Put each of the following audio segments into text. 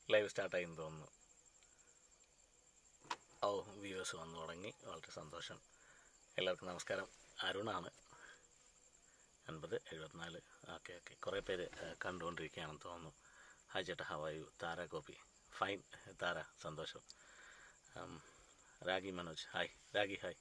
Live സ്റ്റാർട്ടായി എന്ന് തോന്നുന്നു ഓ viewers വന്നു തുടങ്ങി വളരെ സന്തോഷം എല്ലാവർക്കും നമസ്കാരം അരുണാണ് എൺപത് എഴുപത്തിനാല് ഓക്കെ ഓക്കെ കുറേ പേര് ഏഹ്, കണ്ടുകൊണ്ടിരിക്കുകയാണെന്ന് തോന്നുന്നു ഹായ് ചേട്ടാ ഹവായു താര കോപ്പി ഫൈൻ താര സന്തോഷം ഉം, Ragi Manoj hi Ragi hi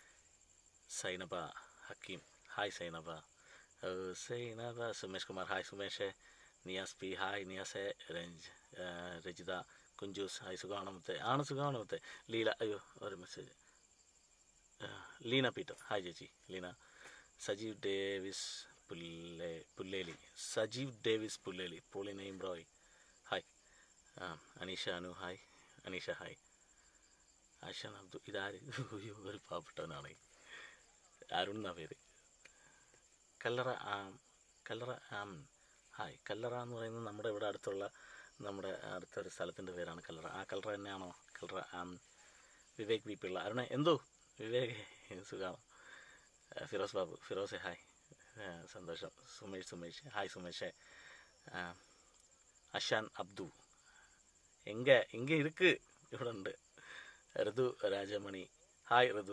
Zainaba Hakeem hi Zainaba ഏഹ്, Zainaba Sumesh Kumar hi Sumesh Niyas P hi നിയാസെ രഞ്ജ് ഏഹ്, രജിത കുഞ്ചൂസ് ഹായ് സുഖമാണോ മുത്തെ ആണ് സുഖമാണോ മുത്തെ ലീല അയ്യോ ഒരു മെസ്സേജ് ലീന പീറ്റർ ഹായ് ചേച്ചി ലീന സജീവ് ഡേവിസ് പുല്ലേ പുല്ലേലി സജീവ് ഡേവിസ് പുല്ലേലി പോളി നെയിം റോയ് ഹായ് ആ അനീഷ അനു ഹായ് അനീഷ ഹായ് ആശാൻ അബ്ദു ഇതാര് അയ്യോ, ഒരു പാവപ്പെട്ടവനാണ് അരുൺ എന്നാ പേര് കല്ലറ ആം കല്ലറ ആം ഹായ് കല്ലറ എന്ന് പറയുന്നത് നമ്മുടെ ഇവിടെ അടുത്തുള്ള നമ്മുടെ അടുത്തൊരു സ്ഥലത്തിൻ്റെ പേരാണ് കല്ലറ ആ കല്ലറ തന്നെയാണോ കല്ലറ ആം വിവേക് വി പിള്ള അരുണ എന്തോ വിവേക് സുഖാണോ ആ, ഫിറോസ് ബാബു ഫിറോസെ ഹായ് ആ, സന്തോഷം സുമേഷ് സുമേഷ് ഹായ് സുമേഷ് ആ, അഷാൻ അബ്ദു എങ്ക എങ്ക ഇருக்கு ഇവിടെ ഉണ്ട് Rithu Rajamani hi Rithu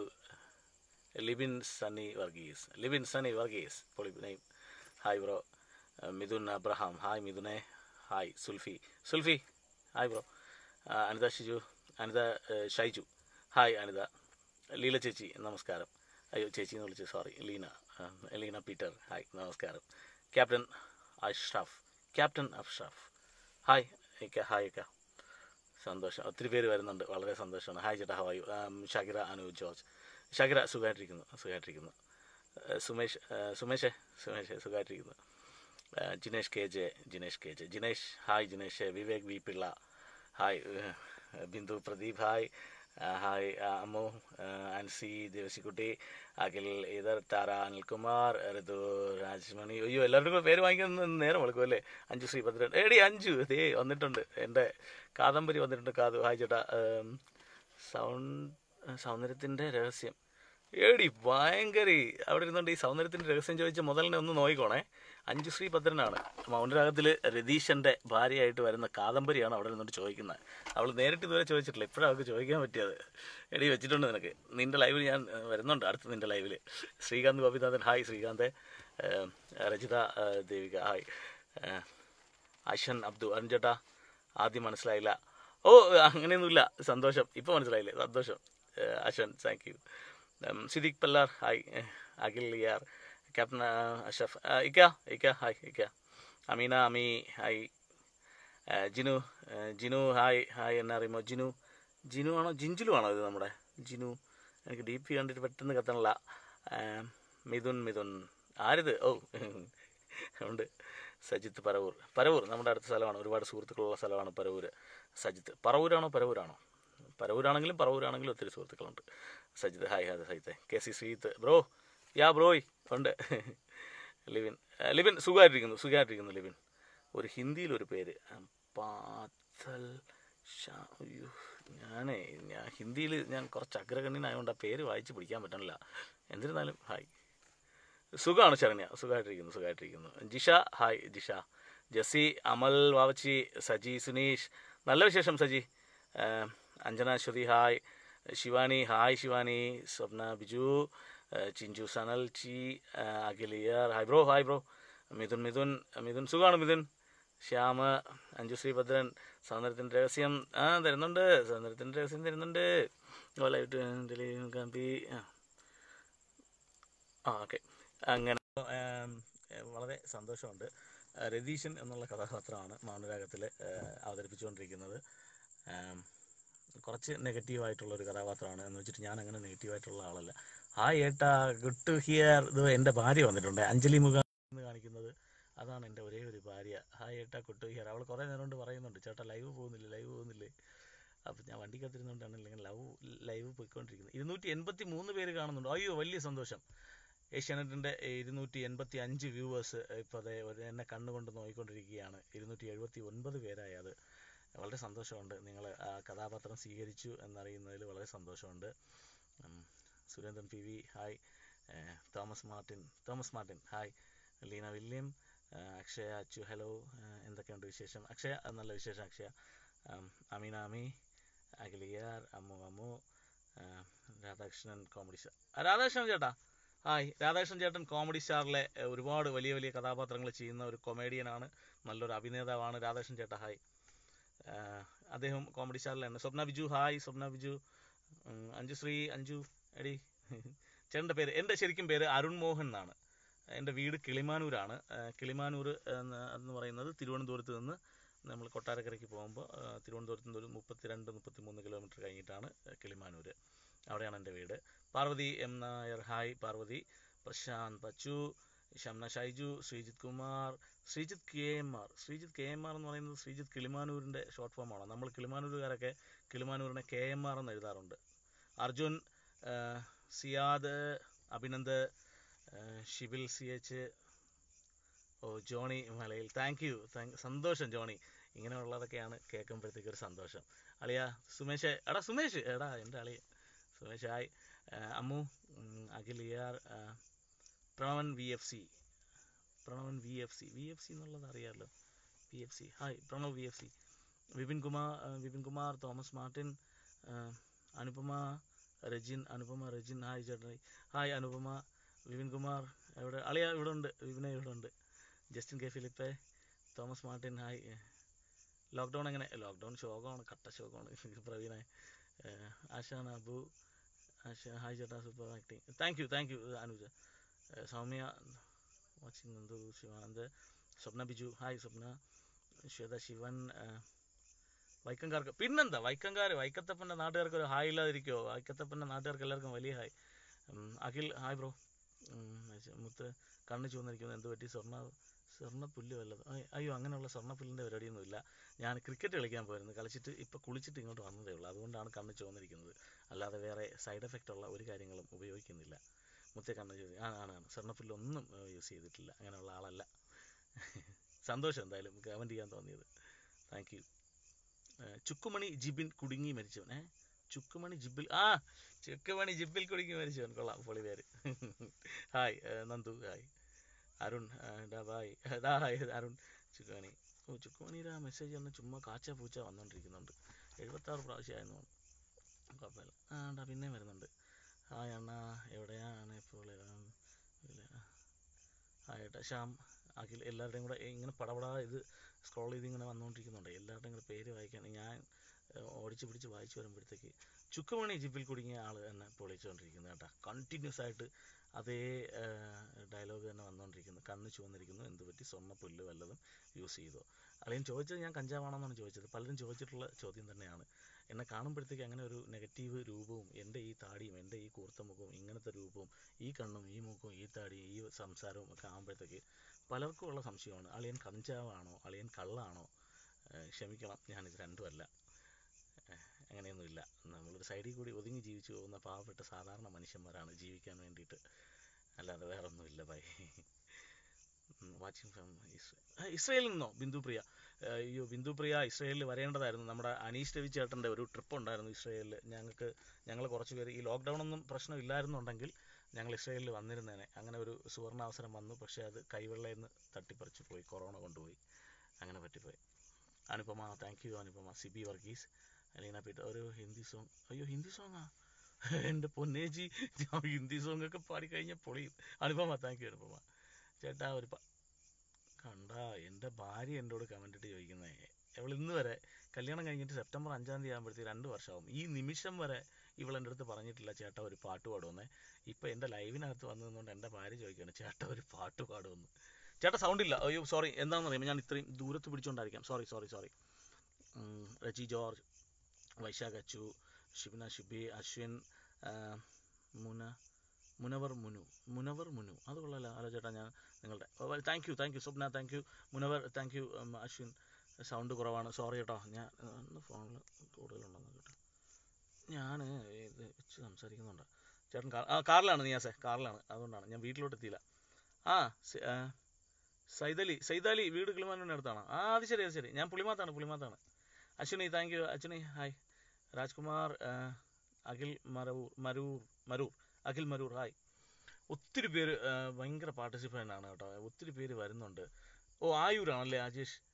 Libin Sunny Varghese Libin Sunny Varghese പൊളി name hi bro Mithun Abraham hi മിഥുനെ hi Sulfi Sulfi hi bro Anitha Shiju Anitha ഏഹ്, ഷൈജു ഹായ് അനിത ലീല ചേച്ചി നമസ്കാരം അയ്യോ ചേച്ചി എന്ന് വിളിച്ചു സോറി ലീന ആ, ലീന പീറ്റർ ഹായ് നമസ്കാരം captain Ashraf captain Ashraf hi ഇക്ക ഹായ് ഇക്ക സന്തോഷം ഒത്തിരി പേര് വരുന്നുണ്ട് വളരെ സന്തോഷമാണ് ഹായ് ചേട്ടാ ഹവായു ഷാകിറ അനു ജോർജ് ഷാകിറ സുഖമായിട്ടിരിക്കുന്നു സുഖമായിട്ടിരിക്കുന്നു ഏഹ് സുമേഷ് ഏഹ് സുമേഷേ സുമേഷ് സുഖമായിട്ടിരിക്കുന്നു ഏഹ് Jinesh K J Jinesh K J Jinesh hi Jinesh Vivek V Pillai hi ഏഹ് ബിന്ദു പ്രദീപ് ഹായ് ആ, ഹായ് ആ, അമ്മു ആ, അൻസി ദേവസിക്കുട്ടി അഖിൽ ഇതർ താര അനിൽകുമാർ ഋതു രാജ്മണി അയ്യോ എല്ലാവരും കൂടെ പേര് വാങ്ങിക്കാൻ നേരം വിളിക്കും അല്ലേ അഞ്ചു ശ്രീ ഭദ്രൻ എടി അഞ്ചു ദേ വന്നിട്ടുണ്ട് എൻ്റെ കാദംബരി വന്നിട്ടുണ്ട് കാതു ഹായ് ചേട്ടാ ഏം, സൗണ്ട് സൗന്ദര്യത്തിൻ്റെ രഹസ്യം ഏടി ഭയങ്കര അവിടെ ഇരുന്നുകൊണ്ട് ഈ സൗന്ദര്യത്തിൻ്റെ രഹസ്യം ചോദിച്ച മുതലിനെ ഒന്ന് നോക്കിക്കോണേ അഞ്ചു ശ്രീ ഭദ്രനാണ് മൗനരാഗത്തിൽ രതീശൻ്റെ ഭാര്യയായിട്ട് വരുന്ന കാദംബരിയാണ് അവിടെ നിന്നുകൊണ്ട് ചോദിക്കുന്നത് അവൾ നേരിട്ട് ഇതുവരെ ചോദിച്ചിട്ടില്ല ഇപ്പോഴാണ് അവൾക്ക് ചോദിക്കാൻ പറ്റിയത് എടി വെച്ചിട്ടുണ്ട് നിനക്ക് നിൻ്റെ ലൈവിൽ ഞാൻ ഏഹ്, വരുന്നുണ്ട് അടുത്ത് നിൻ്റെ ലൈവിൽ ശ്രീകാന്ത് ഗോപിനാഥൻ ഹായ് ശ്രീകാന്ത് ഏഹ്, രജിത ഏഹ്, ദേവിക ഹായ് ഏഹ്, അഷൻ അബ്ദു അരുൺ ചേട്ടാ ആദ്യം മനസ്സിലായില്ല ഓ അങ്ങനെയൊന്നുമില്ല സന്തോഷം ഇപ്പോൾ മനസ്സിലായില്ലേ സന്തോഷം ഏഹ്, അഷൻ താങ്ക് യു ഉം, സിദ്ദിഖ് പല്ലാർ ഹായ് ഏഹ്, അഖിൽ ലിയാർ ക്യാപ്റ്റൻ ഏഹ്, അഷഫ് ഏഹ്, ഇക്ക ഇക്ക ഹായ് ഇക്ക അമീന അമി ഹായ് ഏഹ്, ജിനു ഏഹ്, ജിനു ഹായ് ഹായ് എന്നാ അറിയുമോ ജിനു ജിനു ആണോ ജിഞ്ചിലു ആണോ ഇത് നമ്മുടെ ജിനു എനിക്ക് ഡി പി കണ്ടിട്ട് പെട്ടെന്ന് കത്തണില്ല ഏഹ്, മിഥുൻ മിഥുൻ ആരിത് ഓ ഉണ്ട് സജിത്ത് പരവൂർ പരവൂർ നമ്മുടെ അടുത്ത സ്ഥലമാണ് ഒരുപാട് സുഹൃത്തുക്കളുള്ള സ്ഥലമാണ് പരവൂർ സജിത്ത് പറവൂരാണോ പരവൂരാണോ പരവൂരാണെങ്കിലും പറവൂരാണെങ്കിലും ഒത്തിരി സുഹൃത്തുക്കളുണ്ട് Sajith hi hi Sajith K C Sreeth bro yeah ബ്രോയ് ഉണ്ട് ലിവിൻ ഏഹ്, ലിവിൻ സുഖമായിട്ടിരിക്കുന്നു സുഖമായിട്ടിരിക്കുന്നു ലിവിൻ ഒരു ഹിന്ദിയിൽ ഒരു പേര് പാത്തൽ ഷാ അയ്യോ ഞാനേ ഞാൻ ഹിന്ദിയിൽ ഞാൻ കുറച്ച് അഗ്രഗണ്യനായതുകൊണ്ട് ആ പേര് വായിച്ച് പിടിക്കാൻ പറ്റണില്ല എന്നിരുന്നാലും ഹായ് സുഖമാണ് ശരണ്യ സുഖമായിട്ടിരിക്കുന്നു സുഖമായിട്ടിരിക്കുന്നു ജിഷ ഹായ് ജിഷ ജസി അമൽ വാവച്ചി സജി സുനീഷ് നല്ല വിശേഷം സജി ഏഹ്, അഞ്ജന ശ്രുതി ഹായ് ശിവാനി ഹായ് ശിവാനി സ്വപ്ന ബിജു ഏഹ്, ചിഞ്ചു സനൽ ചി ഏഹ്, അഖിലിയർ hi bro hi bro Mithun Mithun Mithun സുഖമാണ് മിഥുൻ ശ്യാമ അഞ്ജു ശ്രീഭദ്രൻ സൗന്ദര്യത്തിൻ്റെ രഹസ്യം ആ തരുന്നുണ്ട് സൗന്ദര്യത്തിൻ്റെ രഹസ്യം തരുന്നുണ്ട് ലൈവ് കമ്പി ആ ആ ഓക്കെ അങ്ങനെ ആം, ഏ, വളരെ സന്തോഷമുണ്ട് ആ, രതീശൻ എന്നുള്ള കഥാപാത്രമാണ് മൗനരാഗത്തിൽ അവതരിപ്പിച്ചുകൊണ്ടിരിക്കുന്നത് ആം, കുറച്ച് നെഗറ്റീവായിട്ടുള്ള ഒരു കഥാപാത്രമാണ് എന്ന് വെച്ചിട്ട് ഞാൻ അങ്ങനെ നെഗറ്റീവായിട്ടുള്ള ആളല്ല ഹായ് ഏട്ടാ ഗുഡ് ടു ഹിയർ ഇത് എൻ്റെ ഭാര്യ വന്നിട്ടുണ്ട് അഞ്ജലി മുഖ എന്ന് കാണിക്കുന്നത് അതാണ് എൻ്റെ ഒരേ ഒരു ഭാര്യ ഹായ് ഏട്ടാ ഗുഡ് ടു ഹിയർ അവൾ കുറേ നേരം കൊണ്ട് പറയുന്നുണ്ട് ചേട്ടാ ലൈവ് പോകുന്നില്ല ലൈവ് പോകുന്നില്ലേ അപ്പം ഞാൻ വണ്ടിക്കകത്തിരുന്നുകൊണ്ടാണ് ഇല്ലെങ്കിൽ ലവ് ലൈവ് പോയിക്കൊണ്ടിരിക്കുന്നത് ഇരുന്നൂറ്റി എൺപത്തി മൂന്ന് പേര് കാണുന്നുണ്ട് അയ്യോ വലിയ സന്തോഷം ഏഷ്യാനെറ്റിൻ്റെ ഇരുന്നൂറ്റി എൺപത്തി അഞ്ച് വ്യൂവേഴ്സ് ഇപ്പോൾ അതേ ഒരു എന്നെ കണ്ണുകൊണ്ട് നോക്കിക്കൊണ്ടിരിക്കുകയാണ് ഇരുന്നൂറ്റി എഴുപത്തി ഒൻപത് പേരായി അത് വളരെ സന്തോഷമുണ്ട് നിങ്ങൾ ആ കഥാപാത്രം സ്വീകരിച്ചു എന്നറിയുന്നതിൽ വളരെ സന്തോഷമുണ്ട് ഉം, സുരേന്ദ്രൻ പി വി ഹായ് ഏഹ്, Thomas Martin Thomas Martin hi Leena William ഏഹ്, അക്ഷയ അച്ചു ഹലോ ഏഹ്, എന്തൊക്കെയുണ്ട് വിശേഷം അക്ഷയ നല്ല വിശേഷം അക്ഷയ ആം, അമീന അമി അഖിലിയാർ അമ്മു അമ്മു ആ, രാധാകൃഷ്ണൻ കോമഡി സ്റ്റാർ ആ, രാധാകൃഷ്ണൻ ചേട്ടാ ഹായ് രാധാകൃഷ്ണൻ ചേട്ടൻ കോമഡി സ്റ്റാറിലെ എ, ഒരുപാട് വലിയ വലിയ കഥാപാത്രങ്ങൾ ചെയ്യുന്ന ഒരു കൊമേഡിയനാണ് നല്ലൊരു അഭിനേതാവാണ് രാധാകൃഷ്ണൻ ചേട്ടാ ഹായ് ആ, അദ്ദേഹം കോമഡി സ്റ്റാറിലാണ് സ്വപ്ന ബിജു ഹായ് സ്വപ്ന ബിജു ഉം, അഞ്ജുശ്രീ അഞ്ജു എടി ചേട്ടൻ്റെ പേര് എൻ്റെ ശരിക്കും പേര് അരുൺ മോഹൻ എന്നാണ് എൻ്റെ വീട് കിളിമാനൂരാണ് ആ, കിളിമാനൂർ എന്ന് എന്ന് പറയുന്നത് തിരുവനന്തപുരത്ത് നിന്ന് നമ്മൾ കൊട്ടാരക്കരയ്ക്ക് പോകുമ്പോൾ ആ, തിരുവനന്തപുരത്ത് നിന്ന് ഒരു മുപ്പത്തിരണ്ട് മുപ്പത്തിമൂന്ന് കിലോമീറ്റർ കഴിഞ്ഞിട്ടാണ് കിളിമാനൂർ അവിടെയാണ് എൻ്റെ വീട് Parvathy M Nair hi Parvathy Prashanth Pachu Shamna Shaiju Sreejith Kumar Sreejith K M R Sreejith K M R എന്ന് പറയുന്നത് ശ്രീജിത്ത് കിളിമാനൂരിൻ്റെ ഷോർട്ട് ഫോമാണ് നമ്മൾ കിളിമാനൂരുകാരൊക്കെ കിളിമാനൂരിനെ കെ എം ആർ എന്ന് എഴുതാറുണ്ട് അർജുൻ ആ, സിയാദ് അഭിനന്ദ് ആ, Shibil C H O Johnny Malayil thank you thank സന്തോഷം ജോണി ഇങ്ങനെയുള്ളതൊക്കെയാണ് കേൾക്കുമ്പോഴത്തേക്ക് ഒരു സന്തോഷം അളിയ സുമേഷ് എടാ സുമേഷ് എടാ എൻ്റെ അളിയ സുമേഷ് ഹായ് ആ, അമ്മു ഉം, അഖിൽ ഇ ആർ ആ, Pranavan V F C Pranavan V F C V F C എന്നുള്ളത് അറിയാമല്ലോ V F C hi Pranav V F C Vipin Kumar ആ, വിപിൻ കുമാർ തോമസ് മാർട്ടിൻ ആ, അനുപമ രജിൻ അനുപമ രജിൻ ഹായ് ചേട്ടൻ ഹായ് അനുപമ വിപിൻ കുമാർ എവിടെ അളിയ ഇവിടെ ഉണ്ട് വിപിനെ ഇവിടെ ഉണ്ട് ജസ്റ്റിൻ കെ ഫിലിപ്പെ തോമസ് മാർട്ടിൻ ഹായ് ലോക്ക്ഡൗൺ എങ്ങനെ ലോക്ക്ഡൗൺ ശോകമാണ് കട്ട ശോകമാണ് പ്രവീണെ ഏഹ് ആശാൻ അബു ആശ ഹായ് ചേട്ടാ super acting thank you thank you Anuja ഏഹ് സൗമ്യ വാച്ചിങ് നന്ദു ശിവാനന്ദ് സ്വപ്ന ബിജു ഹായ് സ്വപ്ന ശ്വേത ശിവൻ ഏഹ് വൈക്കംകാർക്ക് പിന്നെന്താ വൈക്കംകാർ വൈക്കത്തപ്പൻ്റെ നാട്ടുകാർക്ക് ഒരു ഹായ് ഇല്ലാതിരിക്കുമോ വൈക്കത്തപ്പൻ്റെ നാട്ടുകാർക്ക് എല്ലാവർക്കും വലിയ ഹായ് ഉം, അഖിൽ ഹായ് ബ്രോ മുത്ത് കണ്ണ് ചുവന്നിരിക്കുന്നത് എന്ത് പറ്റി സ്വർണ്ണ സ്വർണ്ണപ്പുല്ല് വല്ലത് അയ്- അയ്യോ അങ്ങനെയുള്ള സ്വർണ്ണപ്പുല്ലിൻ്റെ പരിപാടിയൊന്നുമില്ല ഞാൻ ക്രിക്കറ്റ് കളിക്കാൻ പോയിരുന്നു കളിച്ചിട്ട് ഇപ്പോൾ കുളിച്ചിട്ട് ഇങ്ങോട്ട് വന്നതേ ഉള്ളൂ അതുകൊണ്ടാണ് കണ്ണ് ചുവന്നിരിക്കുന്നത് അല്ലാതെ വേറെ സൈഡ് എഫക്റ്റ് ഉള്ള ഒരു കാര്യങ്ങളും ഉപയോഗിക്കുന്നില്ല മുത്തേ കണ്ണ് ചുവ ആ ആണ് ആണ് സ്വർണ്ണപ്പുല്ലൊന്നും യൂസ് ചെയ്തിട്ടില്ല അങ്ങനെയുള്ള ആളല്ല സന്തോഷം എന്തായാലും കമൻറ്റ് ചെയ്യാൻ തോന്നിയത് താങ്ക് യു ചുക്കുമണി ജിബിൻ കുടുങ്ങി മരിച്ചവൻ ഏ ചുക്കുമണി ജിബിൽ ആ ചുക്കുമണി ജിബിൽ കുടുങ്ങി മരിച്ചവൻ കൊള്ളാം പൊളി പേര് ഹായ് ഏഹ് നന്ദു ഹായ് അരുൺ ഏഹ് ഡാ ബായ് ഡാ ഹായ് അരുൺ ചുക്കുമണി ഓ ചുക്കുമണിയുടെ ആ മെസ്സേജ് ഒന്ന് ചുമ്മാ കാച്ച പൂച്ച വന്നുകൊണ്ടിരിക്കുന്നുണ്ട് എഴുപത്താറ് പ്രാവശ്യമായിരുന്നു തോന്നുന്നു കുഴപ്പമില്ല ആ ഡാ പിന്നെയും വരുന്നുണ്ട് ഹായ് അണ്ണ എവിടെയാണ് ഇപ്പോൾ ഉം, ഇല്ല. ഹായ് ഏട്ടാ ശ്യാം അഖിൽ എല്ലാവരുടെയും കൂടെ ഇങ്ങനെ പടപടാ ഇത് സ്ക്രോൾ ചെയ്ത് ഇങ്ങനെ വന്നുകൊണ്ടിരിക്കുന്നുണ്ട് എല്ലാവരുടെയും കൂടെ പേര് വായിക്കാൻ ഞാൻ ഏഹ്, ഓടിച്ച് പിടിച്ച് വായിച്ചു വരുമ്പോഴത്തേക്ക് ചുക്കുമണി ജിപ്പിൽ കുടുങ്ങിയ ആൾ തന്നെ പൊളിച്ചുകൊണ്ടിരിക്കുന്നത് കേട്ടോ കണ്ടിന്യൂസ് ആയിട്ട് അതേ ഡയലോഗ് തന്നെ വന്നുകൊണ്ടിരിക്കുന്നു കണ്ണ് ചുവന്നിരിക്കുന്നു എന്ത് പറ്റി സ്വർണ്ണ പുല്ല് വല്ലതും യൂസ് ചെയ്തോ അല്ലെങ്കിൽ ചോദിച്ചത് ഞാൻ കഞ്ചാവാണെന്നാണ് ചോദിച്ചത് പലരും ചോദിച്ചിട്ടുള്ള ചോദ്യം തന്നെയാണ് എന്നെ കാണുമ്പോഴത്തേക്ക് അങ്ങനെ ഒരു നെഗറ്റീവ് രൂപവും എൻ്റെ ഈ താടിയും എൻ്റെ ഈ കൂർത്ത മുഖവും ഇങ്ങനത്തെ രൂപവും ഈ കണ്ണും ഈ മൂക്കും ഈ താടിയും ഈ സംസാരവും ഒക്കെ ആകുമ്പോഴത്തേക്ക് പലർക്കും ഉള്ള സംശയമാണ് അളിയൻ കഞ്ചാവാണോ അളിയൻ കള്ളാണോ ഏഹ് ക്ഷമിക്കണം ഞാനിത് രണ്ടുമല്ല ഏഹ് അങ്ങനെയൊന്നുമില്ല നമ്മളൊരു സൈഡിൽ കൂടി ഒതുങ്ങി ജീവിച്ചു പോകുന്ന പാവപ്പെട്ട സാധാരണ മനുഷ്യന്മാരാണ് ജീവിക്കാൻ വേണ്ടിയിട്ട് അല്ലാതെ വേറെ ഒന്നുമില്ല ബൈ വാച്ചിങ് ഫ്രം ഇസ്രയേൽ ഇസ്രയേലിൽ നിന്നോ ബിന്ദുപ്രിയ ഏഹ് അയ്യോ ബിന്ദുപ്രിയ ഇസ്രയേലിൽ വരേണ്ടതായിരുന്നു നമ്മുടെ അനീഷ് രവി ചേട്ടൻ്റെ ഒരു ട്രിപ്പ് ഉണ്ടായിരുന്നു ഇസ്രയേലിൽ ഞങ്ങൾക്ക് ഞങ്ങൾ കുറച്ച് പേര് ഈ ലോക്ക്ഡൗൺ ഒന്നും പ്രശ്നമില്ലായിരുന്നുണ്ടെങ്കിൽ ഞങ്ങൾ ഇസ്രയേലിൽ വന്നിരുന്നേനെ അങ്ങനെ ഒരു സുവർണ അവസരം വന്നു പക്ഷേ അത് കൈവെള്ളയിൽ നിന്ന് തട്ടിപ്പറിച്ച് പോയി കൊറോണ കൊണ്ടുപോയി അങ്ങനെ പറ്റിപ്പോയി അനുപമ താങ്ക് യു അനുപമ സിബി വർഗീസ് അലീന പീറ്റർ ഒരു ഹിന്ദി സോങ് അയ്യോ ഹിന്ദി സോങ്ങാ എൻ്റെ പൊന്നേജി ഞാൻ ഹിന്ദി സോങ് ഒക്കെ പാടിക്കഴിഞ്ഞ പൊളിയും അനുപമ താങ്ക് യു അനുപമ ചേട്ടാ ഒരു പ- കണ്ടാ എൻ്റെ ഭാര്യ എന്നോട് കമൻ്റ് ഇട്ട് ചോദിക്കുന്നേ അവൾ ഇന്ന് വരെ കല്യാണം കഴിഞ്ഞിട്ട് സെപ്റ്റംബർ അഞ്ചാം തീയതി ആകുമ്പോഴത്തേക്ക് രണ്ട് വർഷമാവും ഈ നിമിഷം വരെ ഇവൾ എൻ്റെ അടുത്ത് പറഞ്ഞിട്ടില്ല ചേട്ടാ ഒരു പാട്ട് പാടുമെന്നേ ഇപ്പം എൻ്റെ ലൈവിനകത്ത് വന്നു നിന്നുകൊണ്ട് എൻ്റെ ഭാര്യ ചോദിക്കുകയാണ് ചേട്ടാ ഒരു പാട്ട് പാടുമെന്ന് ചേട്ടാ സൗണ്ട് ഇല്ല അയ്യോ സോറി എന്താണെന്ന് അറിയുമ്പോൾ ഞാൻ ഇത്രയും ദൂരത്ത് പിടിച്ചുകൊണ്ടായിരിക്കാം sorry sorry sorry Reji George Vaishakh Achu Shibina Shibi Ashwin ആ, മുന മുനവർ മുനു മുനവർ മുനു അത് കൊള്ളാലോ ഹലോ ചേട്ടാ ഞാൻ നിങ്ങളുടെ thank you thank you Swapna thank you Munavar thank you Ashwin sound കുറവാണ് സോറി കേട്ടോ ഞാൻ ഒന്ന് ഫോണിൽ കൂടുതലുണ്ടെന്ന് കേട്ടോ ഞാൻ ഇത് വെച്ച് സംസാരിക്കുന്നുണ്ട് ചേട്ടൻ കാർ ആ കാറിലാണ് നിയാസെ കാറിലാണ് അതുകൊണ്ടാണ് ഞാൻ വീട്ടിലോട്ട് എത്തിയില്ല ആ സ- ആ, സൈതലി സൈതാലി വീട് കിളിമാനൂരിൻ്റെ അടുത്താണ് ആ അത് ശരി അത് ശരി ഞാൻ പുളിമാത്താണ് പുളിമാത്താണ് Ashwini thank you Ashwini hi Rajkumar ആ, അഖിൽ മരൂർ മരൂർ മരൂർ അഖിൽ മരൂർ ഹായ് ഒത്തിരി പേര് ആ, ഭയങ്കര പാർട്ടിസിപ്പൻ്റ് ആണ് കേട്ടോ ഒത്തിരി പേര് വരുന്നുണ്ട് ഓ ആയൂരാണല്ലേ അജേഷ്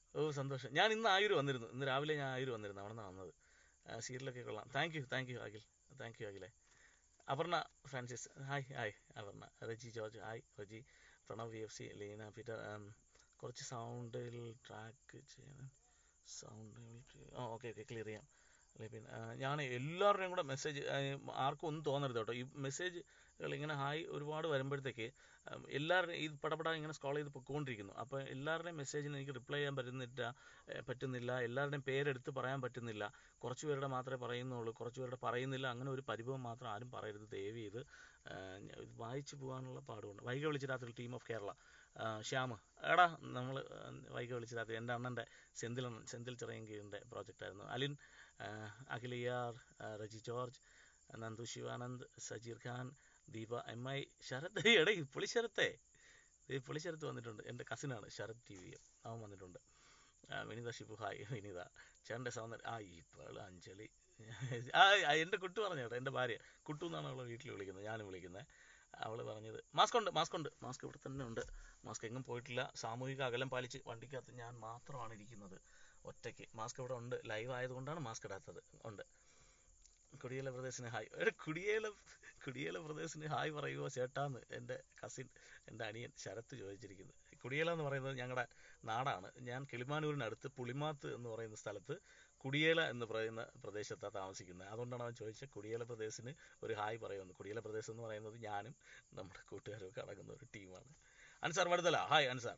ഓ സന്തോഷം ഞാൻ ഇന്ന് ആയൂർ വന്നിരുന്നു ഇന്ന് രാവിലെ ഞാൻ ആയൂർ വന്നിരുന്നു അവിടെ നിന്നാണ് വന്നത് ആ, സീരിയലൊക്കെ കൊള്ളാം thank you thank you Akhil thank you അഖിലെ Aparna Francis hi hi Aparna Reji George hi Reji Pranav V F C Leena Peter ഉം, കുറച്ച് സൗണ്ടിൽ ട്രാക്ക് ചെയ്യണം സൗണ്ട് ആ ഓക്കെ ഓക്കെ ക്ലിയർ ചെയ്യാം അല്ലെ പിന്നെ ആ, ഞാൻ എല്ലാവരുടെയും കൂടെ മെസ്സേജ് ആർക്കും ഒന്നും തോന്നരുത് കേട്ടോ ഈ മെസ്സേജുകൾ ഇങ്ങനെ ഹായ് ഒരുപാട് വരുമ്പോഴത്തേക്ക് ഉം, എല്ലാവരുടെയും ഈ പടപട ഇങ്ങനെ സ്ക്രോൾ ചെയ്ത് പൊയ്ക്കൊണ്ടിരിക്കുന്നു അപ്പോൾ എല്ലാവരുടെയും മെസ്സേജിന് എനിക്ക് റിപ്ലൈ ചെയ്യാൻ പറ്റുന്നില്ല ഏ, പറ്റുന്നില്ല എല്ലാവരുടെയും പേരെടുത്ത് പറയാൻ പറ്റുന്നില്ല കുറച്ച് പേരുടെ മാത്രമേ പറയുന്നുള്ളൂ കുറച്ച് പേരുടെ പറയുന്നില്ല അങ്ങനെ ഒരു പരിഭവം മാത്രം ആരും പറയരുത് ദയവ് ചെയ്ത് ആ, ഞാൻ ഇത് വായിച്ചു പോകാനുള്ള പാടുണ്ട് വൈകി വിളിച്ച രാത്രി ടീം ഓഫ് കേരള ആ, ശ്യാമ് എടാ നമ്മൾ വൈകി വിളിച്ച രാത്രി എൻ്റെ അണ്ണൻ്റെ സെന്തിൽ അണ്ണൻ സെന്തിൽ ചിറയങ്കിയുടെ പ്രോജക്റ്റായിരുന്നു അലിൻ ആ, അഖിലിയാർ ആ, റജി ജോർജ് നന്ദു ശിവാനന്ദ് സജീർ ഖാൻ ദീപ എം ഐ ശരത് എടേ പുളി ശരത്തേ ഈ പുളി ശരത്ത് വന്നിട്ടുണ്ട് എൻ്റെ കസിനാണ് ശരത് ടി വി അവൻ വന്നിട്ടുണ്ട് ആ, വിനീത ഷിപ്പു ഹായ് വിനീത ചേട്ടൻ്റെ സൗന്ദര്യം ആ ഇപ്പോൾ അഞ്ജലി ആ ആ, എൻ്റെ കുട്ടു പറഞ്ഞു കേട്ടോ എൻ്റെ ഭാര്യ കുട്ടു എന്നാണ് അവളെ വീട്ടിൽ വിളിക്കുന്നത് ഞാനും വിളിക്കുന്നത് അവൾ പറഞ്ഞത് മാസ്ക് ഉണ്ട് മാസ്ക് ഉണ്ട് മാസ്ക് ഇവിടെ തന്നെ ഉണ്ട് മാസ്ക് എങ്ങും പോയിട്ടില്ല സാമൂഹിക അകലം പാലിച്ച് വണ്ടിക്കകത്ത് ഞാൻ മാത്രമാണ് ഇരിക്കുന്നത് ഒറ്റയ്ക്ക് മാസ്ക് ഇവിടെ ഉണ്ട് ലൈവ് ആയതുകൊണ്ടാണ് മാസ്ക് ഇടാത്തത് ഉണ്ട് കുടിയേല പ്രദേശിന് ഹായ് ഒരു കുടിയേല കുടിയേല പ്രദേശിന് ഹായ് പറയുമോ ചേട്ടാന്ന് എൻ്റെ കസിൻ എൻ്റെ അനിയൻ ശരത്ത് ചോദിച്ചിരിക്കുന്നത് കുടിയേല എന്ന് പറയുന്നത് ഞങ്ങളുടെ നാടാണ് ഞാൻ കിളിമാനൂരിനടുത്ത് പുളിമാത്ത് എന്ന് പറയുന്ന സ്ഥലത്ത് കുടിയേല എന്ന് പറയുന്ന പ്രദേശത്താണ് താമസിക്കുന്നത് അതുകൊണ്ടാണ് അവൻ ചോദിച്ചത് കുടിയേല പ്രദേശിന് ഒരു ഹായ് പറയുമെന്ന് കുടിയേല പ്രദേശം എന്ന് പറയുന്നത് ഞാനും നമ്മുടെ കൂട്ടുകാരും ഒക്കെ അടങ്ങുന്ന ഒരു ടീമാണ് അൻസാർ വടുതല ഹായ് അൻസാർ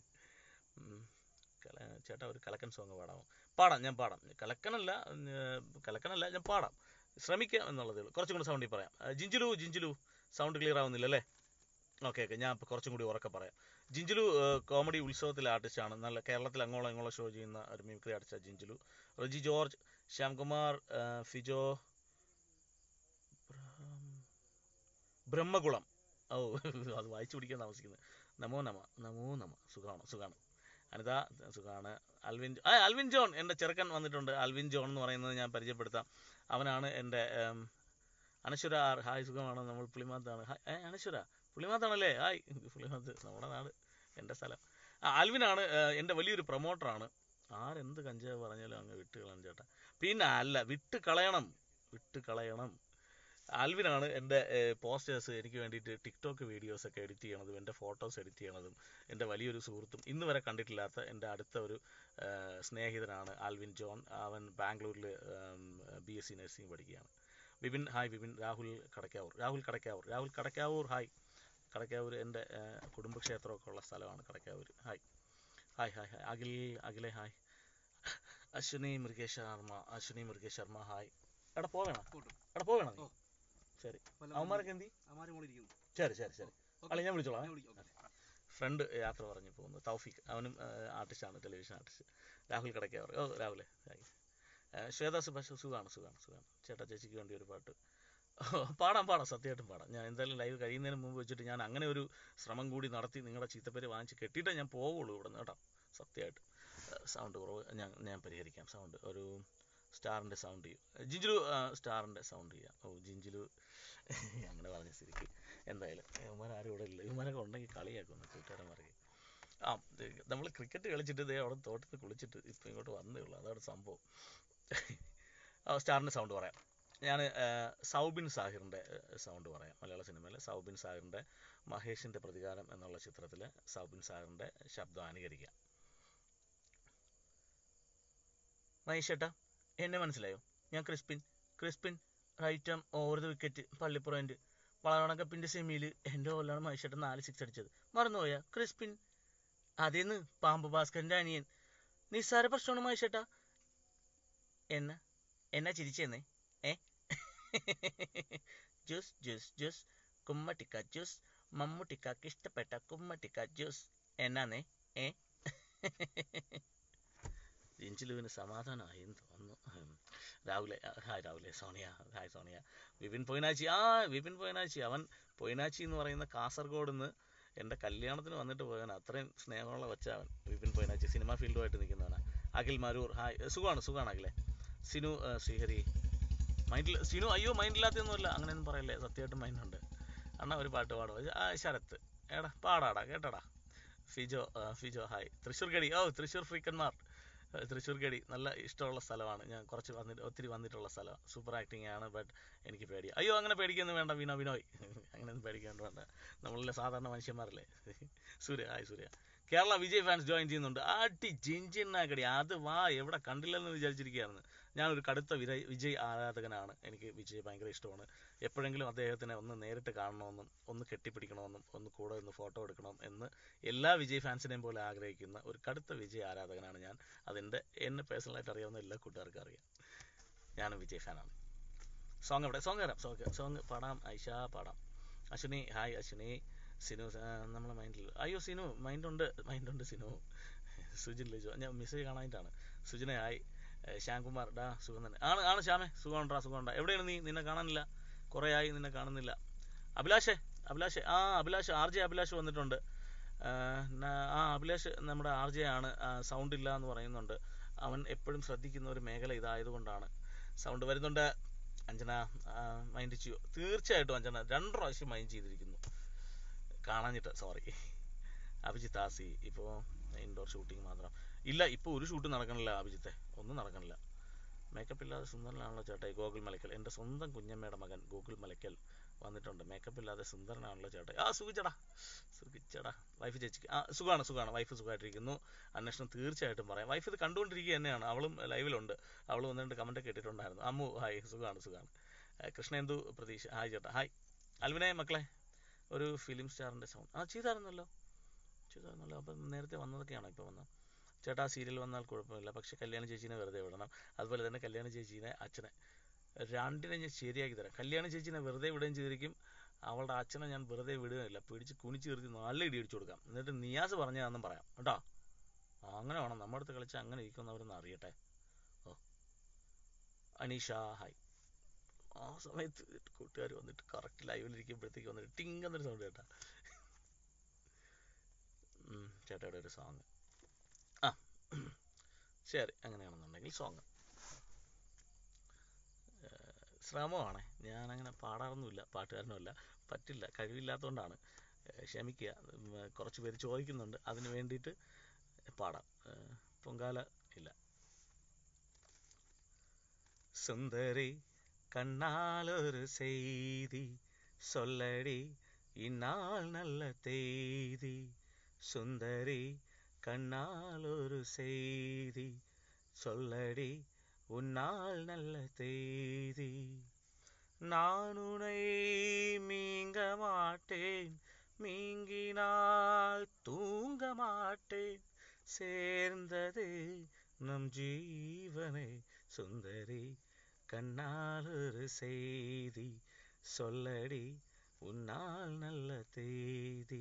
ഉം. കല ചേട്ടാ ഒരു കലക്കൻ സോങ് പാടാമോ പാടാം ഞാൻ പാടാം കലക്കനല്ല ഉം, കലക്കനല്ല ഞാൻ പാടാം ശ്രമിക്കാം എന്നുള്ളതേ ഉള്ളൂ കുറച്ചും കൂടി സൗണ്ടിൽ പറയാം ആ, ജിഞ്ചിലു ജിഞ്ചിലു സൗണ്ട് ക്ലിയർ ആവുന്നില്ല അല്ലേ ഓക്കെ ഓക്കെ ഞാൻ ഇപ്പോൾ കുറച്ചും കൂടി ഉറക്കെ പറയാം ജിഞ്ചിലു കോമഡി ഉത്സവത്തിലെ ആർട്ടിസ്റ്റാണ് നല്ല കേരളത്തിൽ അങ്ങോളം ഇങ്ങോളം ഷോ ചെയ്യുന്ന ഒരു മിമിക്രി ആർട്ടിസ്റ്റാണ് ജിഞ്ചിലു റജി ജോർജ് ശ്യാംകുമാർ ആ, ഫിജോ ബ്രഹ്മ- ബ്രഹ്മകുളം ഓ അത് വായിച്ചു പിടിക്കാൻ താമസിക്കുന്നത് നമോ നമ നമോ നമ സുഖമാണ് സുഖമാണ് അനിത സുഖമാണ് അൽവിൻ ആ അൽവിൻ ജോൺ എൻ്റെ ചെറുക്കൻ വന്നിട്ടുണ്ട് അൽവിൻ ജോൺ എന്ന് പറയുന്നത് ഞാൻ പരിചയപ്പെടുത്താം അവനാണ് എൻ്റെ ഉം, അനശ്വര ആർ ഹായ് സുഖമാണ് നമ്മൾ പുളിമാത്താണ് ഹായ് ഏ അനശ്വര പുളിമാത്താണല്ലേ ഹായ് പുളിമാത്ത് നമ്മുടെ നാട് എൻ്റെ സ്ഥലം ആ ആൽവിനാണ് ഏ, എൻ്റെ വലിയൊരു പ്രൊമോട്ടറാണ് ആരെന്ത് കഞ്ചാവ് പറഞ്ഞാലും അങ്ങ് വിട്ട് കളയണം ചേട്ടാ പിന്നെ അല്ല വിട്ട് കളയണം വിട്ട് കളയണം ആൽവിനാണ് എൻ്റെ പോസ്റ്റേഴ്സ് എനിക്ക് വേണ്ടിയിട്ട് ടിക്ടോക്ക് വീഡിയോസ് ഒക്കെ എഡിറ്റ് ചെയ്യണതും എൻ്റെ ഫോട്ടോസ് എഡിറ്റ് ചെയ്യണതും എൻ്റെ വലിയൊരു സുഹൃത്തും ഇന്ന് വരെ കണ്ടിട്ടില്ലാത്ത എൻ്റെ അടുത്ത ഒരു ആ, സ്നേഹിതനാണ് ആൽവിൻ ജോൺ അവൻ ബാംഗ്ലൂരിൽ ബി എസ് സി നഴ്സിംഗ് പഠിക്കുകയാണ് വിപിൻ ഹായ് വിപിൻ രാഹുൽ കടക്കാവൂർ രാഹുൽ കടക്കാവൂർ രാഹുൽ കടക്കാവൂർ ഹായ് കടക്കാവൂർ എൻ്റെ ആ, കുടുംബക്ഷേത്രമൊക്കെ ഉള്ള സ്ഥലമാണ് Kadakkavoor hi hi hi hi Akhil അഖിലെ ഹായ് അശ്വിനി മുരുകേഷ് ശർമ്മ അശ്വിനി മുരുകേഷ് ശർമ്മ ഹായ് എടാ പോവേണോ പോട്ടെ. എടാ പോവേണോ നീ? ഓ. ശരി വല്ല അവന്മാരൊക്കെ എന്തി അമാരി മോളിൽ ഇരിക്കുന്നു ശരി ശരി ശരി ഓക്കേ. അല്ല ഞാൻ വിളിച്ചോളാം ഞാൻ വിളിക്കാം. ഓക്കേ. ഫ്രണ്ട് യാത്ര പറഞ്ഞു പോകുന്നു തൗഫീഖ് അവനും ആർട്ടിസ്റ്റാണ് ടെലിവിഷൻ ആർട്ടിസ്റ്റ് രാഹുൽ കടക്കാവർ ഓ രാഹുലെ ഹായ് ആ, ശ്വേത സുഭാഷ് സുഖമാണ് സുഖമാണ് സുഖമാണ് ചേട്ടാ ചേച്ചിക്ക് വേണ്ടി ഒരു പാട്ട് ഓ, പാടാം പാടാം സത്യമായിട്ടും പാടാം ഞാൻ എന്തായാലും ലൈവ് കഴിയുന്നതിന് മുമ്പ് വെച്ചിട്ട് ഞാൻ അങ്ങനെ ഒരു ശ്രമം കൂടി നടത്തി നിങ്ങളുടെ ചീത്തപ്പേര് വാങ്ങിച്ച് കെട്ടിയിട്ടേ ഞാൻ പോവുള്ളൂ ഇവിടെ നിന്ന് കേട്ടോ സത്യമായിട്ടും സൗണ്ട് കുറവ് ഞാൻ ഞാൻ പരിഹരിക്കാം സൗണ്ട് ഒരു സ്റ്റാറിൻ്റെ സൗണ്ട് ചെയ്യും ജിഞ്ചിലു സ്റ്റാറിൻ്റെ സൗണ്ട് ചെയ്യാം ഓ ജിഞ്ചിലു അങ്ങനെ പറഞ്ഞ സ്ഥിതിക്ക് എന്തായാലും ഇവന്മാർ ആരും ഇവിടെ ഇല്ല ഇവന്മാരൊക്കെ ഉണ്ടെങ്കിൽ കളിയാക്കുന്നു കൂട്ടുകാരന്മാർക്ക് ആ നമ്മൾ ക്രിക്കറ്റ് കളിച്ചിട്ട് ഇതേ അവിടെ തോട്ടത്തിൽ കുളിച്ചിട്ട് ഇപ്പം ഇങ്ങോട്ട് വന്നേ ഉള്ളൂ അതാണ് സംഭവം ആ സ്റ്റാറിൻ്റെ സൗണ്ട് പറയാം ഞാൻ സൗബിൻ സാഹിറിൻ്റെ സൗണ്ട് പറയാം മലയാള സിനിമയിലെ സൗബിൻ സാഹിറിൻ്റെ മഹേഷിൻ്റെ പ്രതികാരം എന്നുള്ള ചിത്രത്തിൽ സൗബിൻ സാഹിറിൻ്റെ ശബ്ദം അനുകരിക്കാം മഹേഷ് ചേട്ടാ എന്നെ മനസ്സിലായോ ഞാൻ Crispin Crispin right arm over the wicket Pallippuram വളരണക്കപ്പിൻ്റെ സെമിയിൽ എൻ്റെ ഓലാണ് മഹേഷേട്ടൻ നാല് സിക്സ് അടിച്ചത് മറന്നുപോയാ ക്രിസ്പിൻ അതേന്ന് പാമ്പ് ഭാസ്കറിൻ്റെ അനിയൻ നിസ്സാര പ്രശ്നമാണ് മഹേഷേട്ടാ എന്നാ എന്നാ ചിരിച്ചെന്നേ ഏ ജ്യൂസ് ജ്യൂസ് ജ്യൂസ് കുമ്മട്ടിക്ക ജ്യൂസ് മമ്മൂട്ടിക്കാക്ക് ഇഷ്ടപ്പെട്ട കുമ്മട്ടിക്ക ജ്യൂസ് എന്നാന്നേ ഏ ജിഞ്ചിലുവിന് സമാധാനമായി എന്ന് തോന്നുന്നു ഉം. രാവിലെ ആ, ഹായ് രാവിലെ സോണിയ ഹായ് സോണിയ വിപിൻ പൊയിനാച്ചി ആ വിപിൻ പൊയിനാച്ചി അവൻ പൊയിനാച്ചി എന്ന് പറയുന്ന കാസർഗോഡ് നിന്ന് എൻ്റെ കല്യാണത്തിന് വന്നിട്ട് പോയവൻ അത്രയും സ്നേഹമുള്ള വെച്ച അവൻ വിപിൻ പൊയിനാച്ചി സിനിമാ ഫീൽഡുമായിട്ട് നിൽക്കുന്നവനാണ് അഖിൽ മരൂർ ഹായ് ഏ, സുഖമാണ് സുഖമാണ് അഖിലെ സിനു ഏ, ശ്രീഹരി മൈൻഡിൽ സിനു അയ്യോ മൈൻഡില്ലാത്തൊന്നുമല്ല അങ്ങനെയൊന്നും പറയല്ലേ സത്യമായിട്ടും മൈൻഡുണ്ട് അണ്ണാ ഒരു പാട്ട് പാടും ആ ശരത്ത് എടാ പാടാടാ കേട്ടടാ ഫിജോ ആ, ഫിജോ ഹായ് തൃശ്ശൂർ ഗടി ഓ തൃശ്ശൂർ ഫ്രീക്കന്മാർ ആ, തൃശ്ശൂർ ഗടി നല്ല ഇഷ്ടമുള്ള സ്ഥലമാണ് ഞാൻ കുറച്ച് വന്നിട്ട് ഒത്തിരി വന്നിട്ടുള്ള സ്ഥലമാണ് സൂപ്പർ ആക്ടിങ് ആണ് ബട്ട് എനിക്ക് പേടി അയ്യോ അങ്ങനെ പേടിക്കൊന്നും വേണ്ട വിനോ വിനോയ് അങ്ങനെയൊന്നും പേടിക്കാണ്ട് വേണ്ട നമ്മളല്ലേ സാധാരണ മനുഷ്യന്മാരല്ലേ Surya hi Surya Kerala Vijay fans join ചെയ്യുന്നുണ്ട് ആട്ടി ജിഞ്ചിന്നാക്കടി അത് വാ എവിടെ കണ്ടില്ലെന്ന് വിചാരിച്ചിരിക്കുകയായിരുന്നു ഞാനൊരു കടുത്ത വിജയ് വിജയ് ആരാധകനാണ് എനിക്ക് വിജയ് ഭയങ്കര ഇഷ്ടമാണ് എപ്പോഴെങ്കിലും അദ്ദേഹത്തിനെ ഒന്ന് നേരിട്ട് കാണണമെന്നും ഒന്ന് കെട്ടിപ്പിടിക്കണമെന്നും ഒന്ന് കൂടെ ഒന്ന് ഫോട്ടോ എടുക്കണം എന്ന് എല്ലാ വിജയ് ഫാൻസിനെയും പോലെ ആഗ്രഹിക്കുന്ന ഒരു കടുത്ത വിജയ് ആരാധകനാണ് ഞാൻ അതിൻ്റെ എന്നെ പേഴ്സണലായിട്ട് അറിയാവുന്ന എല്ലാ കൂട്ടുകാർക്കും അറിയാം ഞാനും വിജയ് ഫാനാണ് സോങ് എവിടെ സോങ് തരാം സോങ് സോങ് പാടാം ഐഷ പാടാം അശ്വിനി ഹായ് അശ്വിനി സിനു ആ, നമ്മളെ മൈൻഡിൽ അയ്യോ സിനു മൈൻഡുണ്ട് മൈൻഡുണ്ട് സിനു സുജിൻ ലിജോ ഞാൻ മെസ്സേജ് കാണാനായിട്ടാണ് സുജിനെ ഹായ് ഏ, ശ്യാംകുമാർ ഡാ സുഖം തന്നെ ആണ് ആണ് ശ്യാമേ സുഖമുണ്ടാ സുഖമുണ്ടാ എവിടെയാണ് നീ നിന്നെ കാണാനില്ല കുറേ ആയി നിന്നെ കാണുന്നില്ല അഭിലാഷേ അഭിലാഷേ ആ അഭിലാഷ് ആർ ജെ അഭിലാഷ് വന്നിട്ടുണ്ട് ആ, ന- ആ അഭിലാഷ് നമ്മുടെ ആർ ജെ ആണ് സൗണ്ട് ഇല്ല എന്ന് പറയുന്നുണ്ട് അവൻ എപ്പോഴും ശ്രദ്ധിക്കുന്ന ഒരു മേഖല ഇതായതുകൊണ്ടാണ് സൗണ്ട് വരുന്നുണ്ട് അഞ്ജന മൈൻഡ് ചെയ്യൂ തീർച്ചയായിട്ടും അഞ്ജന രണ്ട് പ്രാവശ്യം മൈൻഡ് ചെയ്തിരിക്കുന്നു കാണാഞ്ഞിട്ട് സോറി അഭിജിത്ത് ആസി ഇപ്പോൾ ഇൻഡോർ ഷൂട്ടിംഗ് മാത്രം ഇല്ല ഇപ്പോൾ ഒരു ഷൂട്ട് നടക്കണില്ല അഭിജിത്തെ ഒന്നും നടക്കണില്ല മേക്കപ്പ് ഇല്ലാതെ സുന്ദരനാണല്ലോ ചേട്ടായി ഗോകുൽ മലക്കൽ എൻ്റെ സ്വന്തം കുഞ്ഞമ്മയുടെ മകൻ ഗോകുൽ മലക്കൽ വന്നിട്ടുണ്ട് മേക്കപ്പ് ഇല്ലാതെ സുന്ദരനാണല്ലോ ചേട്ടായി ആ സുഖിച്ചടാ സുഖിച്ചടാ വൈഫ് ചേച്ചിക്ക് ആ സുഖമാണ് സുഖമാണ് വൈഫ് സുഖമായിട്ടിരിക്കുന്നു അന്വേഷണം തീർച്ചയായിട്ടും പറയാം വൈഫ് ഇത് കണ്ടുകൊണ്ടിരിക്കുക തന്നെയാണ് അവളും ലൈവിലുണ്ട് അവൾ വന്നിട്ട് കമൻറ്റൊക്കെ ഇട്ടിട്ടുണ്ടായിരുന്നു അമ്മു ഹായ് സുഖമാണ് സുഖമാണ് ഏഹ് കൃഷ്ണേന്ദു പ്രതീക്ഷ ഹായ് ചേട്ടാ ഹായ് അൽവിനെ മക്കളെ ഒരു ഫിലിം സ്റ്റാറിൻ്റെ സൗണ്ട് ആ ചെയ്തായിരുന്നല്ലോ ചെയ്തായിരുന്നല്ലോ അപ്പം നേരത്തെ വന്നതൊക്കെയാണോ ഇപ്പോൾ വന്നത് ചേട്ടാ സീരിയൽ വന്നാൽ കുഴപ്പമില്ല പക്ഷെ കല്യാണ ചേച്ചീനെ വെറുതെ വിടണം അതുപോലെ തന്നെ കല്യാണ ചേച്ചീനെ അച്ഛനെ രണ്ടിനെ ഞാൻ ശരിയാക്കി തരാം കല്യാണ ചേച്ചീനെ വെറുതെ വിടുകയും ചെയ്തിരിക്കും അവളുടെ അച്ഛനെ ഞാൻ വെറുതെ വിടുകയില്ല പിടിച്ച് കുനിച്ച് നിർത്തി നല്ല ഇടി അടിച്ചു കൊടുക്കാം എന്നിട്ട് നിയാസ് പറഞ്ഞതാണെന്നും പറയാം കേട്ടോ അങ്ങനെ വേണം നമ്മുടെ അടുത്ത് കളിച്ച് അങ്ങനെ ഇരിക്കുന്നവരൊന്ന് അറിയട്ടെ ഓ അനീഷ ഹായ് ആ സമയത്ത് കൂട്ടുകാർ വന്നിട്ട് കറക്റ്റ് ലൈവിലിരിക്കുമ്പോഴത്തേക്ക് വന്നിട്ട് ടിങ് എന്നൊരു സൗണ്ട് കേട്ടാ ഉം, ചേട്ടായുടെ ഒരു സോങ് ആ ശരി അങ്ങനെയാണെന്നുണ്ടെങ്കിൽ സോങ് ശ്രമമാണ് ഞാനങ്ങനെ പാടാറൊന്നുമില്ല പാട്ടുകാരനുമല്ല പറ്റില്ല കഴിവില്ലാത്തതുകൊണ്ടാണ് ഏഹ് ക്ഷമിക്കുക ഉം, കുറച്ച് പേര് ചോദിക്കുന്നുണ്ട് അതിന് വേണ്ടിയിട്ട് പാടാം ഏഹ് പൊങ്കാല ഇല്ല സുന്ദരി കണ്ണാലൊരു செய்தி சொல்லடி இந்நாள் நல்ல தேதி சுந்தரி கண்ணால் ஒரு செய்தி சொல்லடி உன்னால் நல்ல தேதி நான் உனை மீங்க மாட்டேன் மீங்கினால் தூங்க மாட்டேன் சேர்ந்தது நம் ஜீவனை சுந்தரி கண்ணால் ஒரு செய்தி சொல்லடி ഉന്നാൽ നല്ല തേതി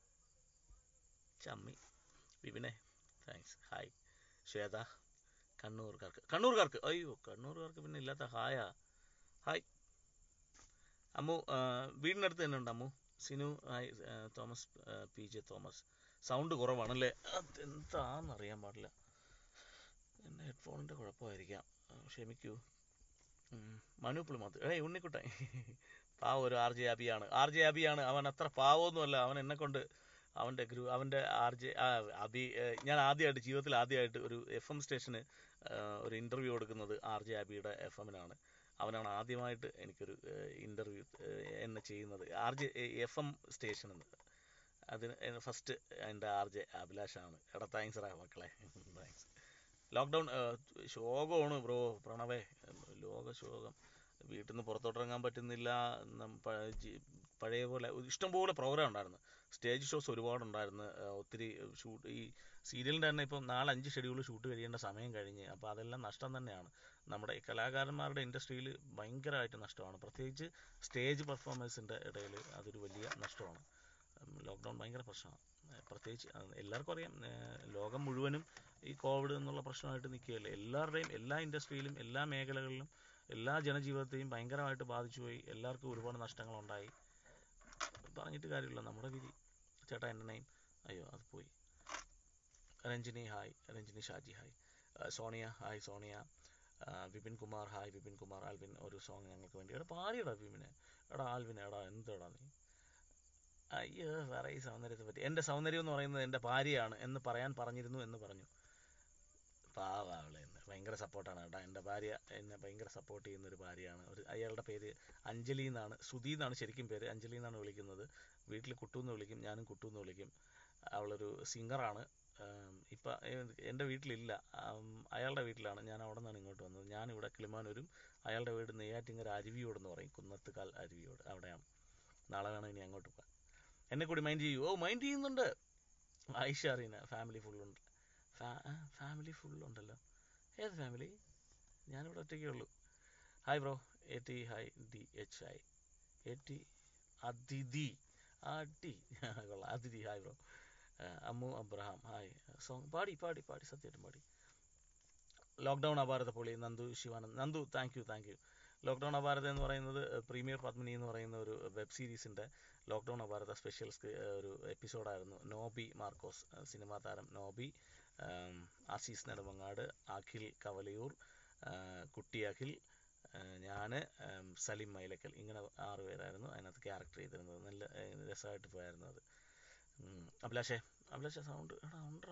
ചമ്മി വിപിനെ താങ്ക്സ് ഹായ് ശ്വേത കണ്ണൂർക്കാർക്ക് കണ്ണൂർക്കാർക്ക് അയ്യോ കണ്ണൂർക്കാർക്ക് പിന്നെ ഇല്ലാത്ത ഹായാ ഹായ് അമ്മു ആ, വീടിനടുത്ത് തന്നെ ഉണ്ട് അമ്മു സിനു ഹായ് ആ, തോമസ് ആ, പി ജെ തോമസ് സൗണ്ട് കുറവാണല്ലേ അതെന്താണെന്ന് അറിയാൻ പാടില്ല എൻ്റെ ഹെഡ്ഫോണിൻ്റെ കുഴപ്പമായിരിക്കാം ആ, ക്ഷമിക്കൂ ഉം. മനു പുളിമാത്ത് ഏയ് ഉണ്ണിക്കുട്ടൻ പാവം ഒരു ആർ ജെ അബിയാണ് ആർ ജെ അബിയാണ് അവൻ അത്ര പാവമൊന്നുമല്ല അവൻ എന്നെ കൊണ്ട് അവൻ്റെ ഗ്രൂ അവൻ്റെ ആർ ജെ അബി ഏഹ്, ഞാൻ ആദ്യമായിട്ട് ജീവിതത്തിൽ ആദ്യമായിട്ട് ഒരു എഫ് എം സ്റ്റേഷന് ഒരു ഇൻ്റർവ്യൂ കൊടുക്കുന്നത് ആർ ജെ അബിയുടെ എഫ് എമ്മിനാണ് അവനാണ് ആദ്യമായിട്ട് എനിക്കൊരു ഇൻ്റർവ്യൂ എന്നെ ചെയ്യുന്നത് R J F M station എന്ന് അതിന് ഫസ്റ്റ് എൻ്റെ ആർ ജെ അഭിലാഷാണ് എടാ താങ്ക്സ് റാ മക്കളെ താങ്ക്സ് ലോക്ക്ഡൗൺ ശോകമാണ് ബ്രോ പ്രണവേ ലോക ശോകം വീട്ടിൽ നിന്ന് പുറത്തോട്ടിറങ്ങാൻ പറ്റുന്നില്ല നം- പ- ജി- പഴയ പോലെ ഇഷ്ടംപോലെ പ്രോഗ്രാം ഉണ്ടായിരുന്നു സ്റ്റേജ് ഷോസ് ഒരുപാടുണ്ടായിരുന്നു ഏഹ് ഒത്തിരി ഷൂട്ട് ഈ സീരിയലിൻ്റെ തന്നെ ഇപ്പം നാലഞ്ച് ഷെഡ്യൂൾ ഷൂട്ട് കഴിയേണ്ട സമയം കഴിഞ്ഞ് അപ്പോൾ അതെല്ലാം നഷ്ടം തന്നെയാണ് നമ്മുടെ ഈ കലാകാരന്മാരുടെ ഇൻഡസ്ട്രിയിൽ ഭയങ്കരമായിട്ട് നഷ്ടമാണ് പ്രത്യേകിച്ച് സ്റ്റേജ് പെർഫോമൻസിൻ്റെ ഇടയിൽ അതൊരു വലിയ നഷ്ടമാണ് ലോക്ക്ഡൗൺ ഭയങ്കര പ്രശ്നമാണ് ഏഹ് പ്രത്യേകിച്ച് അത് എല്ലാവർക്കും അറിയാം ഏഹ് ലോകം മുഴുവനും ഈ കോവിഡ് എന്നുള്ള പ്രശ്നമായിട്ട് നിൽക്കുകയല്ലേ എല്ലാവരുടെയും എല്ലാ ഇൻഡസ്ട്രിയിലും എല്ലാ മേഖലകളിലും എല്ലാ ജനജീവിതത്തെയും ഭയങ്കരമായിട്ട് ബാധിച്ചു പോയി എല്ലാവർക്കും ഒരുപാട് നഷ്ടങ്ങളുണ്ടായി പറഞ്ഞിട്ട് കാര്യമില്ല നമ്മുടെ വിധി ചേട്ടാ എൻ്റെ നെയിം അയ്യോ അത് പോയി രഞ്ജിനി ഹായ് രഞ്ജിനി ഷാജി ഹായ് ആ, സോണിയ ഹായ് സോണിയ ആ, വിപിൻ കുമാർ ഹായ് വിപിൻ കുമാർ ആൽവിൻ ഒരു സോങ് ഞങ്ങൾക്ക് വേണ്ടി എടാ പാടിയടാ വിപിനെ എടാ ആൽവിനെ എടാ എന്തെടാ നീ അയ്യോ പറ ഈ സൗന്ദര്യത്തെ പറ്റി എൻ്റെ സൗന്ദര്യം എന്ന് പറയുന്നത് എൻ്റെ ഭാര്യയാണ് എന്ന് പറയാൻ പറഞ്ഞിരുന്നു എന്ന് പറഞ്ഞു പാവ അവളെ എന്ന് ഭയങ്കര സപ്പോർട്ടാണ് കേട്ടോ എൻ്റെ ഭാര്യ എന്നെ ഭയങ്കര സപ്പോർട്ട് ചെയ്യുന്ന ഒരു ഭാര്യയാണ് ഒരു അയാളുടെ പേര് അഞ്ജലി എന്നാണ് സുധി എന്നാണ് ശരിക്കും പേര് അഞ്ജലി എന്നാണ് വിളിക്കുന്നത് വീട്ടിൽ കുട്ടു എന്ന് വിളിക്കും ഞാനും കുട്ടു എന്ന് വിളിക്കും അവളൊരു സിംഗറാണ് ഇപ്പം എൻ്റെ വീട്ടിലില്ല ആം, അയാളുടെ വീട്ടിലാണ് ഞാൻ അവിടെ നിന്നാണ് ഇങ്ങോട്ട് വന്നത് ഞാനിവിടെ കിളിമാനൂരും അയാളുടെ വീട് നെയ്യാറ്റിങ്കര അരുവിയോട് എന്ന് പറയും കുന്നത്തുകാൽ അരുവിയോട് അവിടെയാണ് നാളെ വേണം ഇനി അങ്ങോട്ട് പോകാൻ എന്നെ കൂടി മൈൻഡ് ചെയ്യൂ ഓ മൈൻഡ് ചെയ്യുന്നുണ്ട് ഐഷ അറിയുന്ന ഫാമിലി ഫുള്ളുണ്ട് ഫാമിലി ഫുള്ളുണ്ടല്ലോ ഏത് ഫാമിലി ഞാനിവിടെ ഒറ്റയ്ക്കേ ഉള്ളൂ hi bro A T hi D H I A T Athidhi ആ ടി കൊള്ളാം Athidhi hi bro Ammu Abraham hi song പാടി പാടി പാടി സത്യമായിട്ടും പാടി ലോക്ക്ഡൗൺ അപാരത പൊളി Nandu Sivanand Nandu thank you thank you lockdown അപാരത എന്ന് പറയുന്നത് പ്രീമിയർ പത്മിനി എന്ന് പറയുന്ന ഒരു വെബ് സീരീസിൻ്റെ ലോക്ക്ഡൗൺ അപാരത സ്പെഷ്യൽ ഒരു എപ്പിസോഡായിരുന്നു നോബി മാർക്കോസ് ഏഹ് സിനിമാ താരം നോബി ആം, ആസീസ് നെടുമങ്ങാട് അഖിൽ കവലയൂർ ആഹ് കുട്ടി അഖിൽ ഞാൻ സലിം മൈലക്കൽ ഇങ്ങനെ ആറ് പേരായിരുന്നു അതിനകത്ത് ക്യാരക്ടർ ചെയ്തിരുന്നത് നല്ല ഏഹ് രസമായിട്ട് പോയായിരുന്നു അത് ഉം. അഭിലാഷേ അഭിലാഷേ സൗണ്ട് എടാ ഉണ്ടടാ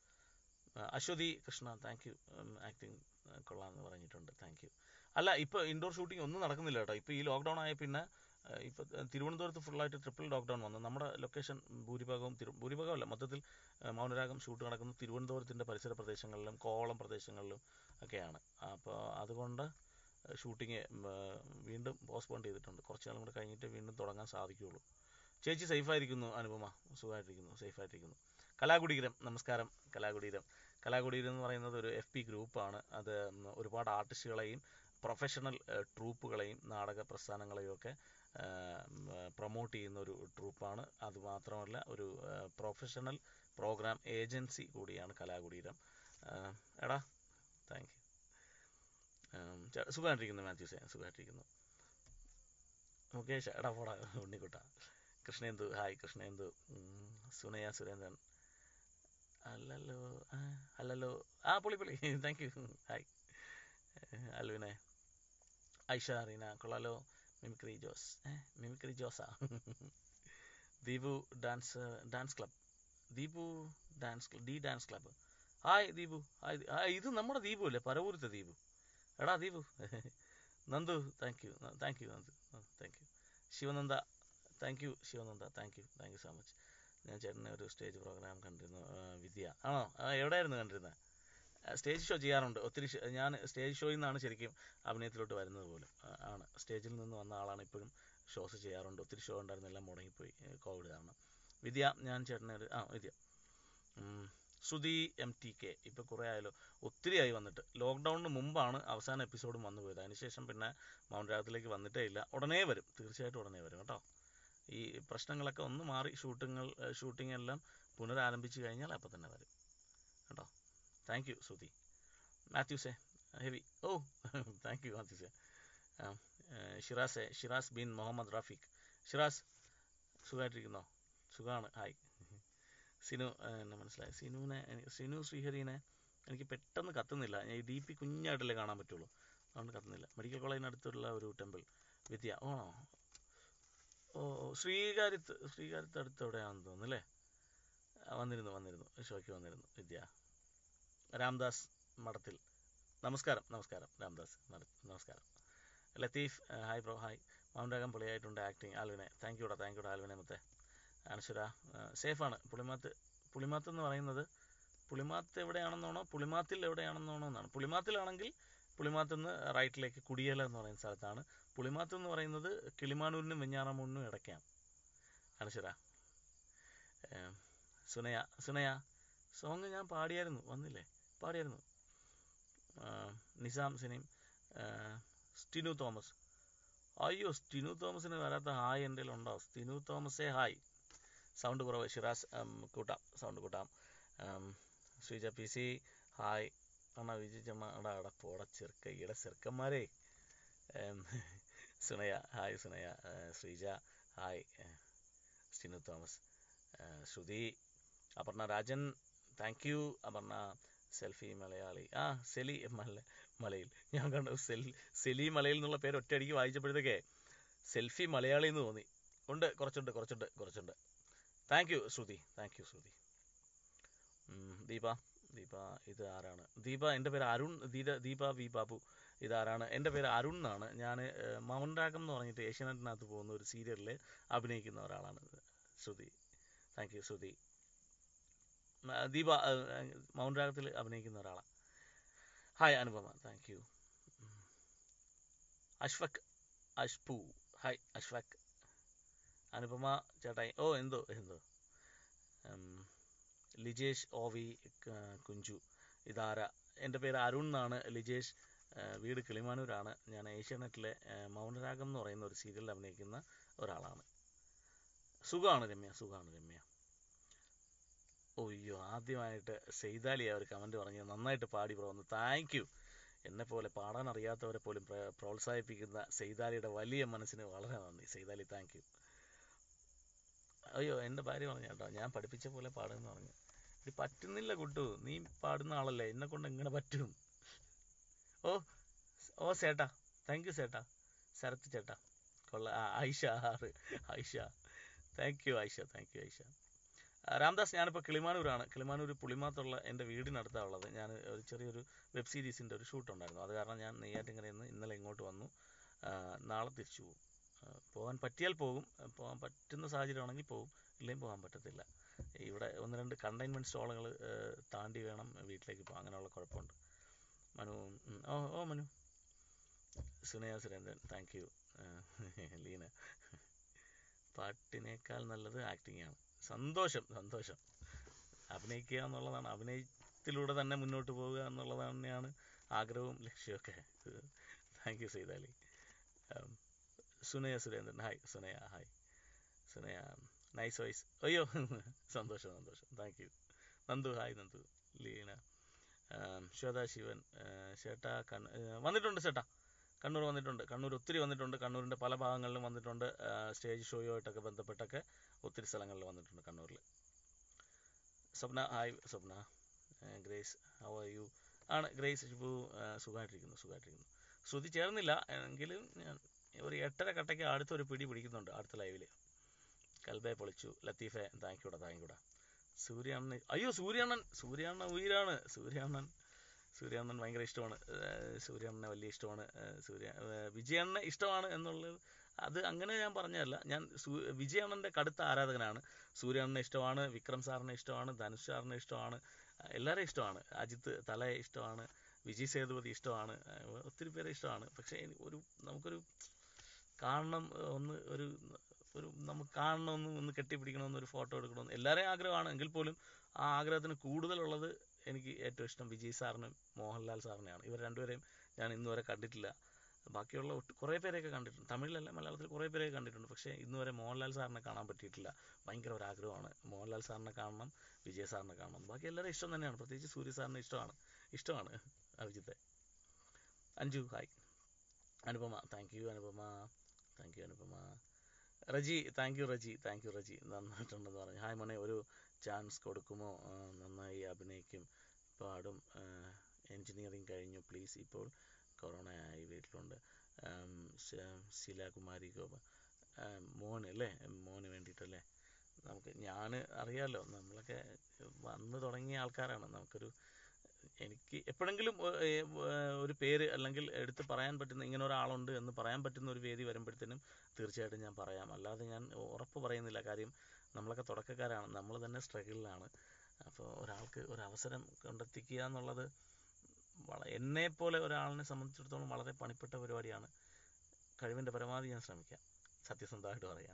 ആ, Aswathy Krishna thank you acting കൊള്ളാമെന്ന് പറഞ്ഞിട്ടുണ്ട് താങ്ക് യു അല്ല ഇപ്പോൾ ഇൻഡോർ ഷൂട്ടിംഗ് ഒന്നും നടക്കുന്നില്ല കേട്ടോ ഇപ്പോൾ ഈ ലോക്ക്ഡൗൺ ആയ പിന്നെ ഇപ്പോൾ തിരുവനന്തപുരത്ത് ഫുള്ളായിട്ട് ട്രിപ്പിൾ ലോക്ക്ഡൗൺ വന്നു നമ്മുടെ ലൊക്കേഷൻ ഭൂരിഭാഗവും തിരു ഭൂരിഭാഗമല്ല മൊത്തത്തിൽ ആ, മൗനരാഗം ഷൂട്ട് നടക്കുന്നത് തിരുവനന്തപുരത്തിൻ്റെ പരിസര പ്രദേശങ്ങളിലും കോവളം പ്രദേശങ്ങളിലും ഒക്കെയാണ് അപ്പോൾ അതുകൊണ്ട് ഷൂട്ടിങ് വീണ്ടും പോസ്റ്റ്പോൺ ചെയ്തിട്ടുണ്ട് കുറച്ച് നാളും കൂടെ കഴിഞ്ഞിട്ട് വീണ്ടും തുടങ്ങാൻ സാധിക്കുകയുള്ളൂ ചേച്ചി സേഫായിരിക്കുന്നു അനുപമ സുഖമായിട്ടിരിക്കുന്നു സേഫായിട്ടിരിക്കുന്നു കലാകുടീരം നമസ്കാരം കലാകുടീരം കലാകുടീരം എന്ന് പറയുന്നത് ഒരു എഫ് പി ഗ്രൂപ്പാണ് അത് ഉം, ഒരുപാട് ആർട്ടിസ്റ്റുകളെയും പ്രൊഫഷണൽ ഏഹ്, ട്രൂപ്പുകളെയും നാടക പ്രസ്ഥാനങ്ങളെയും ഒക്കെ പ്രൊമോട്ട് ചെയ്യുന്ന ഒരു ട്രൂപ്പാണ് അതുമാത്രമല്ല ഒരു ഏഹ്, പ്രൊഫഷണൽ പ്രോഗ്രാം ഏജൻസി കൂടിയാണ് കലാകുടീരം ഏഹ്, എടാ താങ്ക് യു സുഖമായിട്ടിരിക്കുന്നു മാത്യൂസേ സുഖമായിട്ടിരിക്കുന്നു മുകേഷ് എടാ പോടാ ഉണ്ണിക്കുട്ട കൃഷ്ണേന്ദു ഹായ് കൃഷ്ണേന്ദു ഉം, സുനയ സുരേന്ദ്രൻ അല്ലല്ലോ ആ, അല്ലല്ലോ ആ പൊളി പൊളി താങ്ക് യു ഹായ് അൽവിനെ ഐഷ റീന കൊള്ളാലോ മിമിക്രി ജോസ് ഏ മിമിക്രി ജോസാ Deepu dance dance club Deepu dance club D dance club hi Deepu hi ആ ഇത് നമ്മുടെ ദീപു അല്ലേ പരവൂരത്തെ ദീപു എടാ Deepu Nandu thank you thank you Nandu thank you Sivananda thank you Sivananda thank you thank you so much ഞാൻ ചേട്ടനെ ഒരു സ്റ്റേജ് പ്രോഗ്രാം കണ്ടിരുന്നു ആ, വിദ്യ ആണോ ആ, എവിടെയായിരുന്നു കണ്ടിരുന്നത് സ്റ്റേജ് ഷോ ചെയ്യാറുണ്ട് ഒത്തിരി ഷ- ഞാൻ സ്റ്റേജ് ഷോയിൽ നിന്നാണ് ശരിക്കും അഭിനയത്തിലോട്ട് വരുന്നത് പോലും ആ, ആണ് സ്റ്റേജിൽ നിന്ന് വന്ന ആളാണ് ഇപ്പോഴും ഷോസ് ചെയ്യാറുണ്ട് ഒത്തിരി ഷോ ഉണ്ടായിരുന്നു എല്ലാം മുടങ്ങിപ്പോയി ഏ, കോവിഡ് കാരണം വിദ്യ ഞാൻ ചേട്ടനെ ഒരു ആ വിദ്യ ഉം, ശ്രുതി എം ടി കെ ഇപ്പോൾ കുറേ ആയാലോ ഒത്തിരി ആയി വന്നിട്ട് ലോക്ക്ഡൗണിന് മുമ്പാണ് അവസാന എപ്പിസോഡും വന്നു പോയത് അതിനുശേഷം പിന്നെ മൗണ്ട് രാഗത്തിലേക്ക് വന്നിട്ടേ ഇല്ല ഉടനെ വരും തീർച്ചയായിട്ടും ഉടനെ വരും കേട്ടോ ഈ പ്രശ്നങ്ങളൊക്കെ ഒന്ന് മാറി ഷൂട്ടിങ്ങൾ ഷൂട്ടിംഗ് എല്ലാം പുനരാരംഭിച്ചു കഴിഞ്ഞാൽ അപ്പോൾ തന്നെ വരും കേട്ടോ താങ്ക് യു ശ്രുതി മാത്യൂസേ ഹെവി ഓ താങ്ക് യു മാത്യൂസേ ആ, ഏ, ഷിറാസെ ഷിറാസ് ബിൻ മുഹമ്മദ് റാഫിഖ് ഷിറാസ് സുഖമായിട്ടിരിക്കുന്നോ സുഖമാണ് ഹായ് സിനു ആ, എന്നെ മനസ്സിലായി സിനുവിനെ എനിക്ക് സിനു ശ്രീഹരിനെ എനിക്ക് പെട്ടെന്ന് കത്തുന്നില്ല ഞാൻ ഈ ഡി പി കുഞ്ഞായിട്ടല്ലേ കാണാൻ പറ്റുള്ളൂ അതുകൊണ്ട് കത്തുന്നില്ല മെഡിക്കൽ കോളേജിനടുത്തുള്ള ഒരു ടെമ്പിൾ വിദ്യ ഓണോ ഓ ഓ, ശ്രീകാര്യത്ത് ശ്രീകാര്യത്ത് അടുത്ത് എവിടെയാണെന്ന് തോന്നുന്നു അല്ലേ ആ, വന്നിരുന്നു വന്നിരുന്നു ഷോയ്ക്ക് വന്നിരുന്നു വിദ്യ രാംദാസ് മഠത്തിൽ നമസ്കാരം നമസ്കാരം രാംദാസ് മഠ നമസ്കാരം ലത്തീഫ് ആ, ഹായ് ബ്രോ ഹായ് മൗണ്ടാകം പൊളിയായിട്ടുണ്ട് ആക്ടിങ് ആൽവിനെ താങ്ക് യൂടാ താങ്ക് യൂടാ ആൽവിനെ മുത്തേ അനശ്വര സേഫാണ് പുളിമാത്ത് പുളിമാത്ത് എന്ന് പറയുന്നത് പുളിമാത്ത് എവിടെയാണെന്നാണോ പുളിമാത്തിൽ എവിടെയാണെന്നാണോ എന്നാണ് പുളിമാത്തിലാണെങ്കിൽ പുളിമാത്ത് നിന്ന് റൈറ്റിലേക്ക് കുടിയേല എന്ന് പറയുന്ന സ്ഥലത്താണ് പുളിമാത്ത് എന്ന് പറയുന്നത് കിളിമാനൂരിനും വെഞ്ഞാറമൂരിനും ഇടയ്ക്കാണ് അനശ്വര ഏം, സുനയ സുനയ സോങ് ഞാൻ പാടിയായിരുന്നു വന്നില്ലേ പാടിയായിരുന്നു ആ, നിസാം സിനിം ആ, സ്റ്റിനു തോമസ് അയ്യോ സ്റ്റിനു തോമസിന് വരാത്ത ഹായ് എൻ്റെ ഉണ്ടോ സ്റ്റിനു തോമസേ ഹായ് സൗണ്ട് കുറവ് ഷിറാസ് ഉം, കൂട്ടാം സൗണ്ട് കൂട്ടാം ഉം, ശ്രീജ പി സി ഹായ് അണ്ണാ വിജിച്ചമ്മ അടാ അടാ പോട ചെറുക്ക ഈടെ ചെറുക്കന്മാരെ ഉം, സുനയ ഹായ് സുനയ ആ, ശ്രീജ ഹായ് ആ, സ്റ്റിനു തോമസ് ആ, Shruti Aparna Rajan thank you Aparna selfie Malayali ആ സെലി മല മലയിൽ ഞാൻ കണ്ടു സെൽ സെലി മലയിൽ എന്നുള്ള പേര് ഒറ്റയടിക്ക് വായിച്ചപ്പോഴത്തേക്കേ സെൽഫി മലയാളി എന്ന് തോന്നി ഉണ്ട് കുറച്ചുണ്ട് കുറച്ചുണ്ട് കുറച്ചുണ്ട് thank you Shruti thank you Shruti ഉം, ദീപ ദീപ ഇത് ആരാണ് ദീപ എൻ്റെ പേര് അരുൺ ദീപ ദീപ വി ബാബു ഇതാരാണ് എൻ്റെ പേര് അരുൺ എന്നാണ് ഞാൻ മൗണ്ട് രാഗം എന്ന് പറഞ്ഞിട്ട് ഏഷ്യാനെറ്റിനകത്ത് പോകുന്ന ഒരു സീരിയലിൽ അഭിനയിക്കുന്ന ഒരാളാണ് ശ്രുതി താങ്ക് യു ശ്രുതി ആ, ദീപ ആ, മൗണ്ട് രാഗത്തിൽ അഭിനയിക്കുന്ന ഒരാളാണ് hi Anupama thank you Ashfaq Ashpu hi Ashfaq Anupama ചേട്ടായി ഓ എന്തോ എന്തോ ഉം, ലിജേഷ് ഒ വി ക- കുഞ്ചു ഇതാര എൻ്റെ പേര് അരുൺ എന്നാണ് ലിജേഷ് ആ, വീട് കിളിമാനൂരാണ് ഞാൻ ഏഷ്യാനെറ്റിലെ ആ, മൗനരാഗം എന്ന് പറയുന്ന ഒരു സീരിയലിൽ അഭിനയിക്കുന്ന ഒരാളാണ് സുഖമാണ് രമ്യ സുഖമാണ് രമ്യ ഒയ്യോ ആദ്യമായിട്ട് സെയ്താലിയ ഒരു കമൻറ്റ് പറഞ്ഞു നന്നായിട്ട് പാടി പോകുന്നു താങ്ക് യു എന്നെ പോലെ പാടാൻ അറിയാത്തവരെ പോലും പ്ര- പ്രോത്സാഹിപ്പിക്കുന്ന സെയ്താലിയുടെ വലിയ മനസ്സിന് വളരെ നന്ദി സെയ്താലി താങ്ക് യു അയ്യോ എൻ്റെ ഭാര്യ പറഞ്ഞു കേട്ടോ ഞാൻ പഠിപ്പിച്ച പോലെ പാടുമെന്ന് പറഞ്ഞു ഇത് പറ്റുന്നില്ല കുട്ടു നീ പാടുന്ന ആളല്ലേ എന്നെ കൊണ്ട് എങ്ങനെ പറ്റും ഓ ഓ ചേട്ടാ താങ്ക് യു ചേട്ടാ ശരത്ത് ചേട്ടാ കൊള്ള ആ ഐഷ ആറ് Aisha thank you Aisha thank you Aisha ആ, രാംദാസ് ഞാനിപ്പോൾ കിളിമാനൂരാണ് കിളിമാനൂർ പുളിമാത്തുള്ള എൻ്റെ വീടിനടുത്താണ് ഉള്ളത് ഞാൻ ഒരു ചെറിയൊരു വെബ് സീരീസിൻ്റെ ഒരു ഷൂട്ട് ഉണ്ടായിരുന്നു അത് കാരണം ഞാൻ നെയ്യാറ്റിങ്കരയിൽ നിന്ന് ഇന്നലെ ഇങ്ങോട്ട് വന്നു ആ, നാളെ തിരിച്ചു പോകും ആ, പോകാൻ പറ്റിയാൽ പോകും ആ, പോകാൻ പറ്റുന്ന സാഹചര്യമാണെങ്കിൽ പോകും ഇല്ലെങ്കിൽ പോകാൻ പറ്റത്തില്ല ഇവിടെ ഒന്ന് രണ്ട് കണ്ടെയ്ൻമെൻറ്റ് സ്റ്റോളുകൾ താണ്ടി വേണം വീട്ടിലേക്ക് പോകാൻ അങ്ങനെയുള്ള കുഴപ്പമുണ്ട് മനു ഉം, ഓ ഓ മനു സുനയ സുരേന്ദ്രൻ താങ്ക് യു ലീന പാട്ടിനേക്കാൾ നല്ലത് ആക്ടിംഗ് ആണ് സന്തോഷം സന്തോഷം അഭിനയിക്കുക എന്നുള്ളതാണ് അഭിനയത്തിലൂടെ തന്നെ മുന്നോട്ട് പോവുക എന്നുള്ളത് തന്നെയാണ് ആഗ്രഹവും ലക്ഷ്യമൊക്കെ താങ്ക് യു സൈതാലി ഉം, Sunaya Surendran hi Sunaya hi Sunaya nice voice അയ്യോ സന്തോഷം സന്തോഷം thank you Nandu hi Nandu Leena ആം, ശ്വേത ശിവൻ ആ, ചേട്ടാ കണ്ണ ആ, വന്നിട്ടുണ്ട് ചേട്ടാ കണ്ണൂർ വന്നിട്ടുണ്ട് കണ്ണൂർ ഒത്തിരി വന്നിട്ടുണ്ട് കണ്ണൂരിൻ്റെ പല ഭാഗങ്ങളിലും വന്നിട്ടുണ്ട് ആ, സ്റ്റേജ് ഷോയുമായിട്ടൊക്കെ ബന്ധപ്പെട്ടൊക്കെ ഒത്തിരി സ്ഥലങ്ങളിൽ വന്നിട്ടുണ്ട് കണ്ണൂരിൽ സ്വപ്ന ഹായ് സ്വപ്ന ആ, ഗ്രേസ് ഹൗ ആർ യു ആണ് ഗ്രേസ് ഷിബു ആ, സുഖമായിട്ടിരിക്കുന്നു സുഖമായിട്ടിരിക്കുന്നു ശ്രുതി ചേർന്നില്ല എങ്കിലും ഞാൻ ഒരു എട്ടര കട്ടയ്ക്ക് അടുത്തൊരു പിടി പിടിക്കുന്നുണ്ട് അടുത്ത ലൈവിൽ കൽബെ പൊളിച്ചു ലത്തീഫെ താങ്ക് യൂടാ താങ്ക് യൂടാ സൂര്യാണ്ണൻ അയ്യോ സൂര്യാണ്ണൻ സൂര്യാണ്ണൻ ഉയരാണ് സൂര്യാണ്ണൻ സൂര്യാണ്ണൻ ഭയങ്കര ഇഷ്ടമാണ് ഏഹ് സൂര്യാണ്ണനെ വലിയ ഇഷ്ടമാണ് ഏഹ് സൂര്യ ഏഹ് വിജയണ്ണനെ ഇഷ്ടമാണ് എന്നുള്ളത് അത് അങ്ങനെ ഞാൻ പറഞ്ഞതല്ല ഞാൻ സൂ വിജയണ്ണൻ്റെ കടുത്ത ആരാധകനാണ് സൂര്യാണ്ണനെ ഇഷ്ടമാണ് വിക്രം സാറിനെ ഇഷ്ടമാണ് ധനുഷ് സാറിനെ ഇഷ്ടമാണ് എല്ലാവരെയും ഇഷ്ടമാണ് അജിത്ത് തലയെ ഇഷ്ടമാണ് വിജയ് സേതുപതി ഇഷ്ടമാണ് ഏഹ് ഒത്തിരി പേരെ ഇഷ്ടമാണ് പക്ഷേ എനിക്ക് ഒരു നമുക്കൊരു കാണണം ഒന്ന് ഒരു ഒരു നമുക്ക് കാണണമെന്ന് ഒന്ന് കെട്ടിപ്പിടിക്കണമെന്ന് ഒരു ഫോട്ടോ എടുക്കണമെന്ന് എല്ലാവരെയും ആഗ്രഹമാണ് എങ്കിൽ പോലും ആ ആഗ്രഹത്തിന് കൂടുതലുള്ളത് എനിക്ക് ഏറ്റവും ഇഷ്ടം വിജയ് സാറിനും മോഹൻലാൽ സാറിനെയാണ് ഇവർ രണ്ടുപേരെയും ഞാൻ ഇന്ന് വരെ കണ്ടിട്ടില്ല ബാക്കിയുള്ള ഒട്ട് കുറേ പേരെയൊക്കെ കണ്ടിട്ടുണ്ട് തമിഴിലല്ല മലയാളത്തിൽ കുറേ പേരെയൊക്കെ കണ്ടിട്ടുണ്ട് പക്ഷേ ഇന്ന് വരെ മോഹൻലാൽ സാറിനെ കാണാൻ പറ്റിയിട്ടില്ല ഭയങ്കര ഒരു ആഗ്രഹമാണ് മോഹൻലാൽ സാറിനെ കാണണം വിജയ് സാറിനെ കാണണം ബാക്കി എല്ലാവരും ഇഷ്ടം തന്നെയാണ് പ്രത്യേകിച്ച് സൂര്യ സാറിനെ ഇഷ്ടമാണ് ഇഷ്ടമാണ് അഭിജിത്തെ Anju hi Anupama thank you Anupama thank you Anupama Reji thank you Reji thank you Reji നന്നായിട്ടുണ്ടെന്ന് പറഞ്ഞു ഹായ് മോനെ ഒരു ചാൻസ് കൊടുക്കുമോ ആ, നന്നായി അഭിനയിക്കും പാടും എൻജിനീയറിങ് കഴിഞ്ഞു പ്ലീസ് ഇപ്പോൾ കൊറോണ ആയി വീട്ടിലുണ്ട് ആം, ശ- ശിലാകുമാരി ഗോപ ആം, മോന് അല്ലേ മോന് വേണ്ടിയിട്ടല്ലേ നമുക്ക് ഞാൻ അറിയാമല്ലോ നമ്മളൊക്കെ വന്ന് തുടങ്ങിയ ആൾക്കാരാണ് നമുക്കൊരു എനിക്ക് എപ്പോഴെങ്കിലും ഒ- ഏ, ഏ, ഒരു പേര് അല്ലെങ്കിൽ എടുത്ത് പറയാൻ പറ്റുന്ന ഇങ്ങനെ ഒരാളുണ്ട് എന്ന് പറയാൻ പറ്റുന്ന ഒരു വേദി വരുമ്പോഴത്തേനും തീർച്ചയായിട്ടും ഞാൻ പറയാം അല്ലാതെ ഞാൻ ഉറപ്പ് പറയുന്നില്ല കാര്യം നമ്മളൊക്കെ തുടക്കക്കാരാണ് നമ്മൾ തന്നെ സ്ട്രഗിളിലാണ് അപ്പോൾ ഒരാൾക്ക് ഒരു അവസരം കണ്ടെത്തിക്കുക എന്നുള്ളത് വള എന്നെപ്പോലെ ഒരാളിനെ സംബന്ധിച്ചിടത്തോളം വളരെ പണിപ്പെട്ട പരിപാടിയാണ് കഴിവിൻ്റെ പരമാവധി ഞാൻ ശ്രമിക്കാം സത്യസന്ധമായിട്ട് പറയാം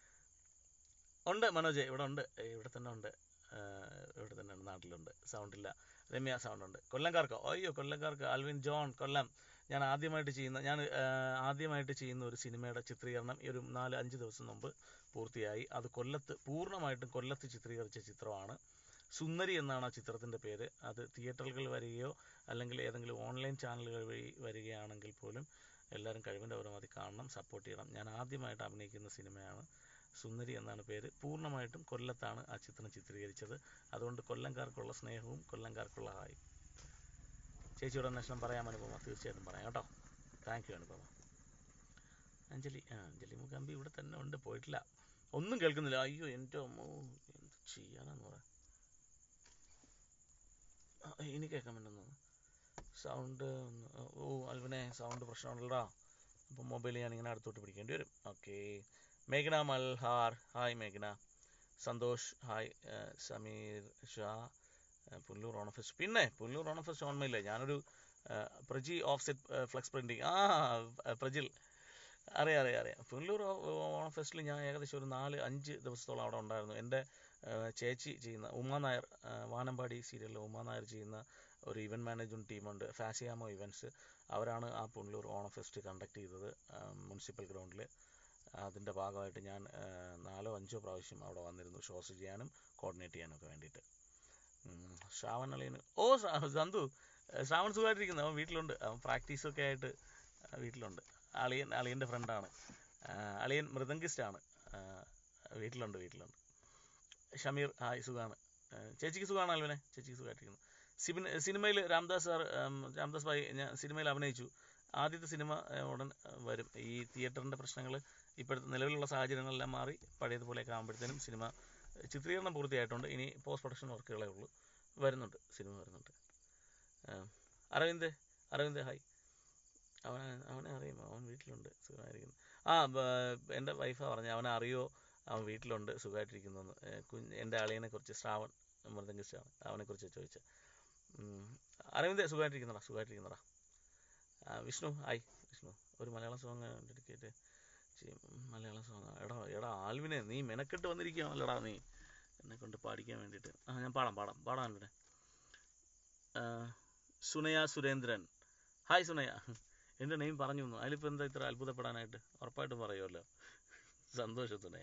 ഉണ്ട് മനോജ് ഇവിടെ ഉണ്ട് ഇവിടെ തന്നെ ഉണ്ട് ആ, ഇവിടെ തന്നെ ഉണ്ട് നാട്ടിലുണ്ട് സൗണ്ടില്ല രമ്യ സൗണ്ട് ഉണ്ട് കൊല്ലംകാർക്ക് അയ്യോ കൊല്ലംകാർക്ക് ആൽവിൻ ജോൺ കൊല്ലം ഞാൻ ആദ്യമായിട്ട് ചെയ്യുന്ന ഞാൻ ആ, ആദ്യമായിട്ട് ചെയ്യുന്ന ഒരു സിനിമയുടെ ചിത്രീകരണം ഈ ഒരു നാല് അഞ്ച് ദിവസം മുമ്പ് പൂർത്തിയായി അത് കൊല്ലത്ത് പൂർണ്ണമായിട്ടും കൊല്ലത്ത് ചിത്രീകരിച്ച ചിത്രമാണ് സുന്ദരി എന്നാണ് ആ ചിത്രത്തിൻ്റെ പേര് അത് തിയേറ്ററുകൾ വരികയോ അല്ലെങ്കിൽ ഏതെങ്കിലും ഓൺലൈൻ ചാനലുകൾ വഴി വരികയാണെങ്കിൽ പോലും എല്ലാവരും കഴിവിൻ്റെ പരമാവധി കാണണം സപ്പോർട്ട് ചെയ്യണം ഞാൻ ആദ്യമായിട്ട് അഭിനയിക്കുന്ന സിനിമയാണ് സുന്ദരി എന്നാണ് പേര് പൂർണ്ണമായിട്ടും കൊല്ലത്താണ് ആ ചിത്രം ചിത്രീകരിച്ചത് അതുകൊണ്ട് കൊല്ലംകാർക്കുള്ള സ്നേഹവും കൊല്ലംകാർക്കുള്ള ഹായ് ചേച്ചിയോട് അന്വേഷണം പറയാം അനുപമ തീർച്ചയായിട്ടും പറയാം കേട്ടോ താങ്ക് യു അനുപമ അഞ്ജലി ആ അഞ്ജലി മുഖാമ്പി ഇവിടെ തന്നെ ഉണ്ട് പോയിട്ടില്ല ഒന്നും കേൾക്കുന്നില്ല അയ്യോ എൻ്റെ അമ്മോ എന്ത് ചെയ്യാനാന്ന് പറ ആ, ഇനി കേൾക്കാൻ പറ്റുന്നു സൗണ്ട് ഒന്ന് ഓ അൽവിനെ സൗണ്ട് പ്രശ്നമുണ്ടല്ലോടാ അപ്പം മൊബൈൽ ഞാൻ ഇങ്ങനെ അടുത്തോട്ട് പിടിക്കേണ്ടി വരും okay മേഘന Malhar hi മേഘന Santhosh hi ആ, സമീർ ഷാ ആ, പുല്ലൂർ ഓണഫെസ്റ്റ് പിന്നെ പുല്ലൂർ ഓണഫെസ്റ്റ് ഓർമ്മയില്ല ഞാനൊരു ആ, Praji offset flex printing ആ ആ, പ്രജിൽ അറിയാം അറിയാം അറിയാം പുല്ലൂർ ഓണം ഫെസ്റ്റിൽ ഞാൻ ഏകദേശം ഒരു നാല് അഞ്ച് ദിവസത്തോളം അവിടെ ഉണ്ടായിരുന്നു എൻ്റെ ആ, ചേച്ചി ചെയ്യുന്ന ഉമാ നായർ ആ, വാനമ്പാടി സീരിയലിൽ ഉമാ നായർ ചെയ്യുന്ന ഒരു ഇവൻറ്റ് മാനേജ്മെൻറ്റ് ടീമുണ്ട് ഫാസിയാമോ ഇവൻറ്റ്സ് അവരാണ് ആ പുല്ലൂർ ഓണം ഫെസ്റ്റ് കണ്ടക്ട് ചെയ്തത് ആ, മുനിസിപ്പൽ ഗ്രൗണ്ടിൽ അതിൻ്റെ ഭാഗമായിട്ട് ഞാൻ ആ, നാലോ അഞ്ചോ പ്രാവശ്യം അവിടെ വന്നിരുന്നു ഷോസ് ചെയ്യാനും കോർഡിനേറ്റ് ചെയ്യാനും ഒക്കെ വേണ്ടിയിട്ട് ഉം, ശ്രാവൺ അളിയന് ഓ ശ്രാ- സന്തു ഏ, ശ്രാവൺ സുഖമായിട്ടിരിക്കുന്നു അവൻ വീട്ടിലുണ്ട് അവൻ പ്രാക്ടീസൊക്കെ ആയിട്ട് ആ, വീട്ടിലുണ്ട് അളിയൻ അളിയൻ്റെ ഫ്രണ്ടാണ് അളിയൻ മൃദംഗിസ്റ്റാണ് വീട്ടിലുണ്ട് വീട്ടിലുണ്ട് ഷമീർ ഹായ് സുഖമാണ് ചേച്ചിക്ക് സുഖമാണ് അൽവിനെ ചേച്ചിക്ക് സുഖമായിട്ടിരിക്കുന്നു സിബിൻ സിനിമയിൽ രാംദാസ് സാർ ഉം, രാംദാസ് ഭായി ഞാൻ സിനിമയിൽ അഭിനയിച്ചു ആദ്യത്തെ സിനിമ ഏ, ഉടൻ ഏ, വരും ഈ തിയേറ്ററിൻ്റെ പ്രശ്നങ്ങൾ ഇപ്പോഴത്തെ നിലവിലുള്ള സാഹചര്യങ്ങളെല്ലാം മാറി പഴയതുപോലെയൊക്കെ ആകുമ്പോഴത്തേനും സിനിമ ചിത്രീകരണം പൂർത്തിയായിട്ടുണ്ട് ഇനി പോസ്റ്റ് പ്രൊഡക്ഷൻ വർക്കുകളേ ഉള്ളൂ വരുന്നുണ്ട് സിനിമ വരുന്നുണ്ട് ആ, അരവിന്ദ് അരവിന്ദ് ഹായ് അവനെ അവനെ അറിയും അവൻ വീട്ടിലുണ്ട് സുഖമായിരിക്കുന്നു ആ ബ- എൻ്റെ വൈഫാ പറഞ്ഞ അവനെ അറിയോ അവൻ വീട്ടിലുണ്ട് സുഖമായിട്ടിരിക്കുന്നു എന്ന്. ഏ, കുഞ്ഞ് എൻ്റെ അളിയനെ കുറിച്ച് ശ്രാവൺ മൃദംഗിസ്റ്റാണ് അവനെ കുറിച്ച് ചോദിച്ചത് അരവിന്ദ് സുഖമായിട്ടിരിക്കുന്നടാ സുഖമായിട്ടിരിക്കുന്നടാ ആ, വിഷ്ണു ഹായ് വിഷ്ണു ഒരു മലയാളം സോങ് ഡെഡിക്കേറ്റ് ചെയ്യും മലയാളം സോങ് എടാ എടാ ആൽവിനെ നീ മെനക്കെട്ട് വന്നിരിക്കുകയാണല്ലോടാ നീ എന്നെ കൊണ്ട് പാടിക്കാൻ വേണ്ടിയിട്ട് ആ ഞാൻ പാടാം പാടാം പാടാം ആൽവിനെ ആ, സുനയ സുരേന്ദ്രൻ ഹായ് സുനയ എൻ്റെ നെയിം പറഞ്ഞു തന്നു അതിലിപ്പോൾ എന്താ ഇത്ര അത്ഭുതപ്പെടാനായിട്ട് ഉറപ്പായിട്ടും പറയുമല്ലോ സന്തോഷം സുനയ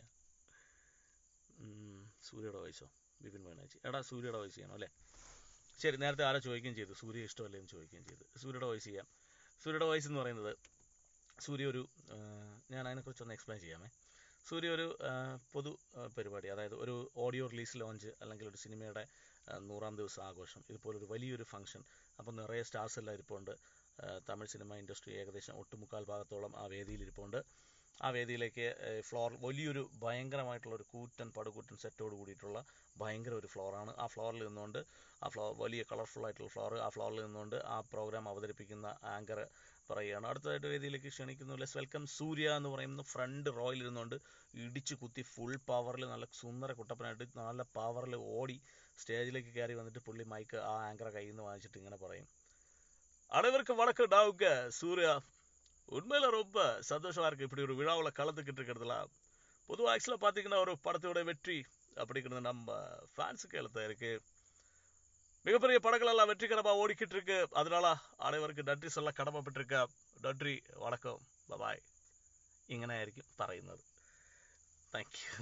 ഉം, സൂര്യയുടെ വയസ്സോ ബിപിൻ മൈനാച്ചി എടാ സൂര്യയുടെ വയസ്സ് ചെയ്യണം അല്ലേ ശരി നേരത്തെ ആരാ ചോദിക്കുകയും ചെയ്തു സൂര്യ ഇഷ്ടമല്ലേ എന്ന് ചോദിക്കുകയും ചെയ്തു സൂര്യയുടെ വയസ്സ് ചെയ്യാം സൂര്യയുടെ വയസ്സ് എന്ന് പറയുന്നത് സൂര്യ ഒരു ആ, ഞാൻ അതിനെക്കുറിച്ചൊന്ന് എക്സ്പ്ലെയിൻ ചെയ്യാമേ സൂര്യ ഒരു ആ, പൊതു ആ, പരിപാടി അതായത് ഒരു ഓഡിയോ റിലീസ് ലോഞ്ച് അല്ലെങ്കിൽ ഒരു സിനിമയുടെ ആ, നൂറാം ദിവസം ആഘോഷം ഇതുപോലൊരു വലിയൊരു ഫംഗ്ഷൻ അപ്പോൾ നിറയെ സ്റ്റാർസ് എല്ലാം ഇരിപ്പുണ്ട് ആ, തമിഴ് സിനിമ ഇൻഡസ്ട്രി ഏകദേശം ഒട്ടുമുക്കാൽ ഭാഗത്തോളം ആ വേദിയിൽ ഇരിപ്പുണ്ട് ആ വേദിയിലേക്ക് ഫ്ലോർ വലിയൊരു ഭയങ്കരമായിട്ടുള്ള ഒരു കൂറ്റൻ പടുകൂറ്റൻ സെറ്റോട് കൂടിയിട്ടുള്ള ഭയങ്കര ഒരു ഫ്ലോറാണ് ആ ഫ്ലോറിൽ നിന്നുകൊണ്ട് ആ ഫ്ലോർ വലിയ കളർഫുൾ ആയിട്ടുള്ള ഫ്ലോർ ആ ഫ്ലോറിൽ നിന്നുകൊണ്ട് ആ പ്രോഗ്രാം അവതരിപ്പിക്കുന്ന ആങ്കർ പറയുകയാണ് അടുത്തതായിട്ട് വേദിയിലേക്ക് ക്ഷണിക്കുന്നു ലെസ് വെൽക്കം സൂര്യ എന്ന് പറയുന്ന ഫ്രണ്ട് റോയിൽ ഇരുന്നുകൊണ്ട് ഇടിച്ച് കുത്തി ഫുൾ പവറിൽ നല്ല സുന്ദര കുട്ടപ്പനായിട്ട് നല്ല പവറിൽ ഓടി സ്റ്റേജിലേക്ക് കയറി വന്നിട്ട് പുള്ളി മൈക്ക് ആ ആങ്കറെ കയ്യിൽ നിന്ന് വാങ്ങിച്ചിട്ട് ഇങ്ങനെ പറയും அனைவருக்கும் வணக்கம் நாவுங்க சூர்யா உண்மையில ரொம்ப சந்தோஷமா இருக்கு இப்படி ஒரு விழாவில் கலந்துக்கிட்டு இருக்கிறதுல பொதுவாக ஆக்சுவலாக பார்த்தீங்கன்னா ஒரு படத்தோட வெற்றி அப்படிங்கிறது நம்ம ஃபேன்ஸுக்கு எழுத்த இருக்கு மிகப்பெரிய படங்கள் எல்லாம் வெற்றிகரமாக ஓடிக்கிட்டு இருக்கு அதனால அனைவருக்கு நன்றி சொல்ல கடமைப்பட்டிருக்க நன்றி வணக்கம் பபாய் ഇങ്ങനെയായിരിക്കും പറയുന്നത് താങ്ക് യു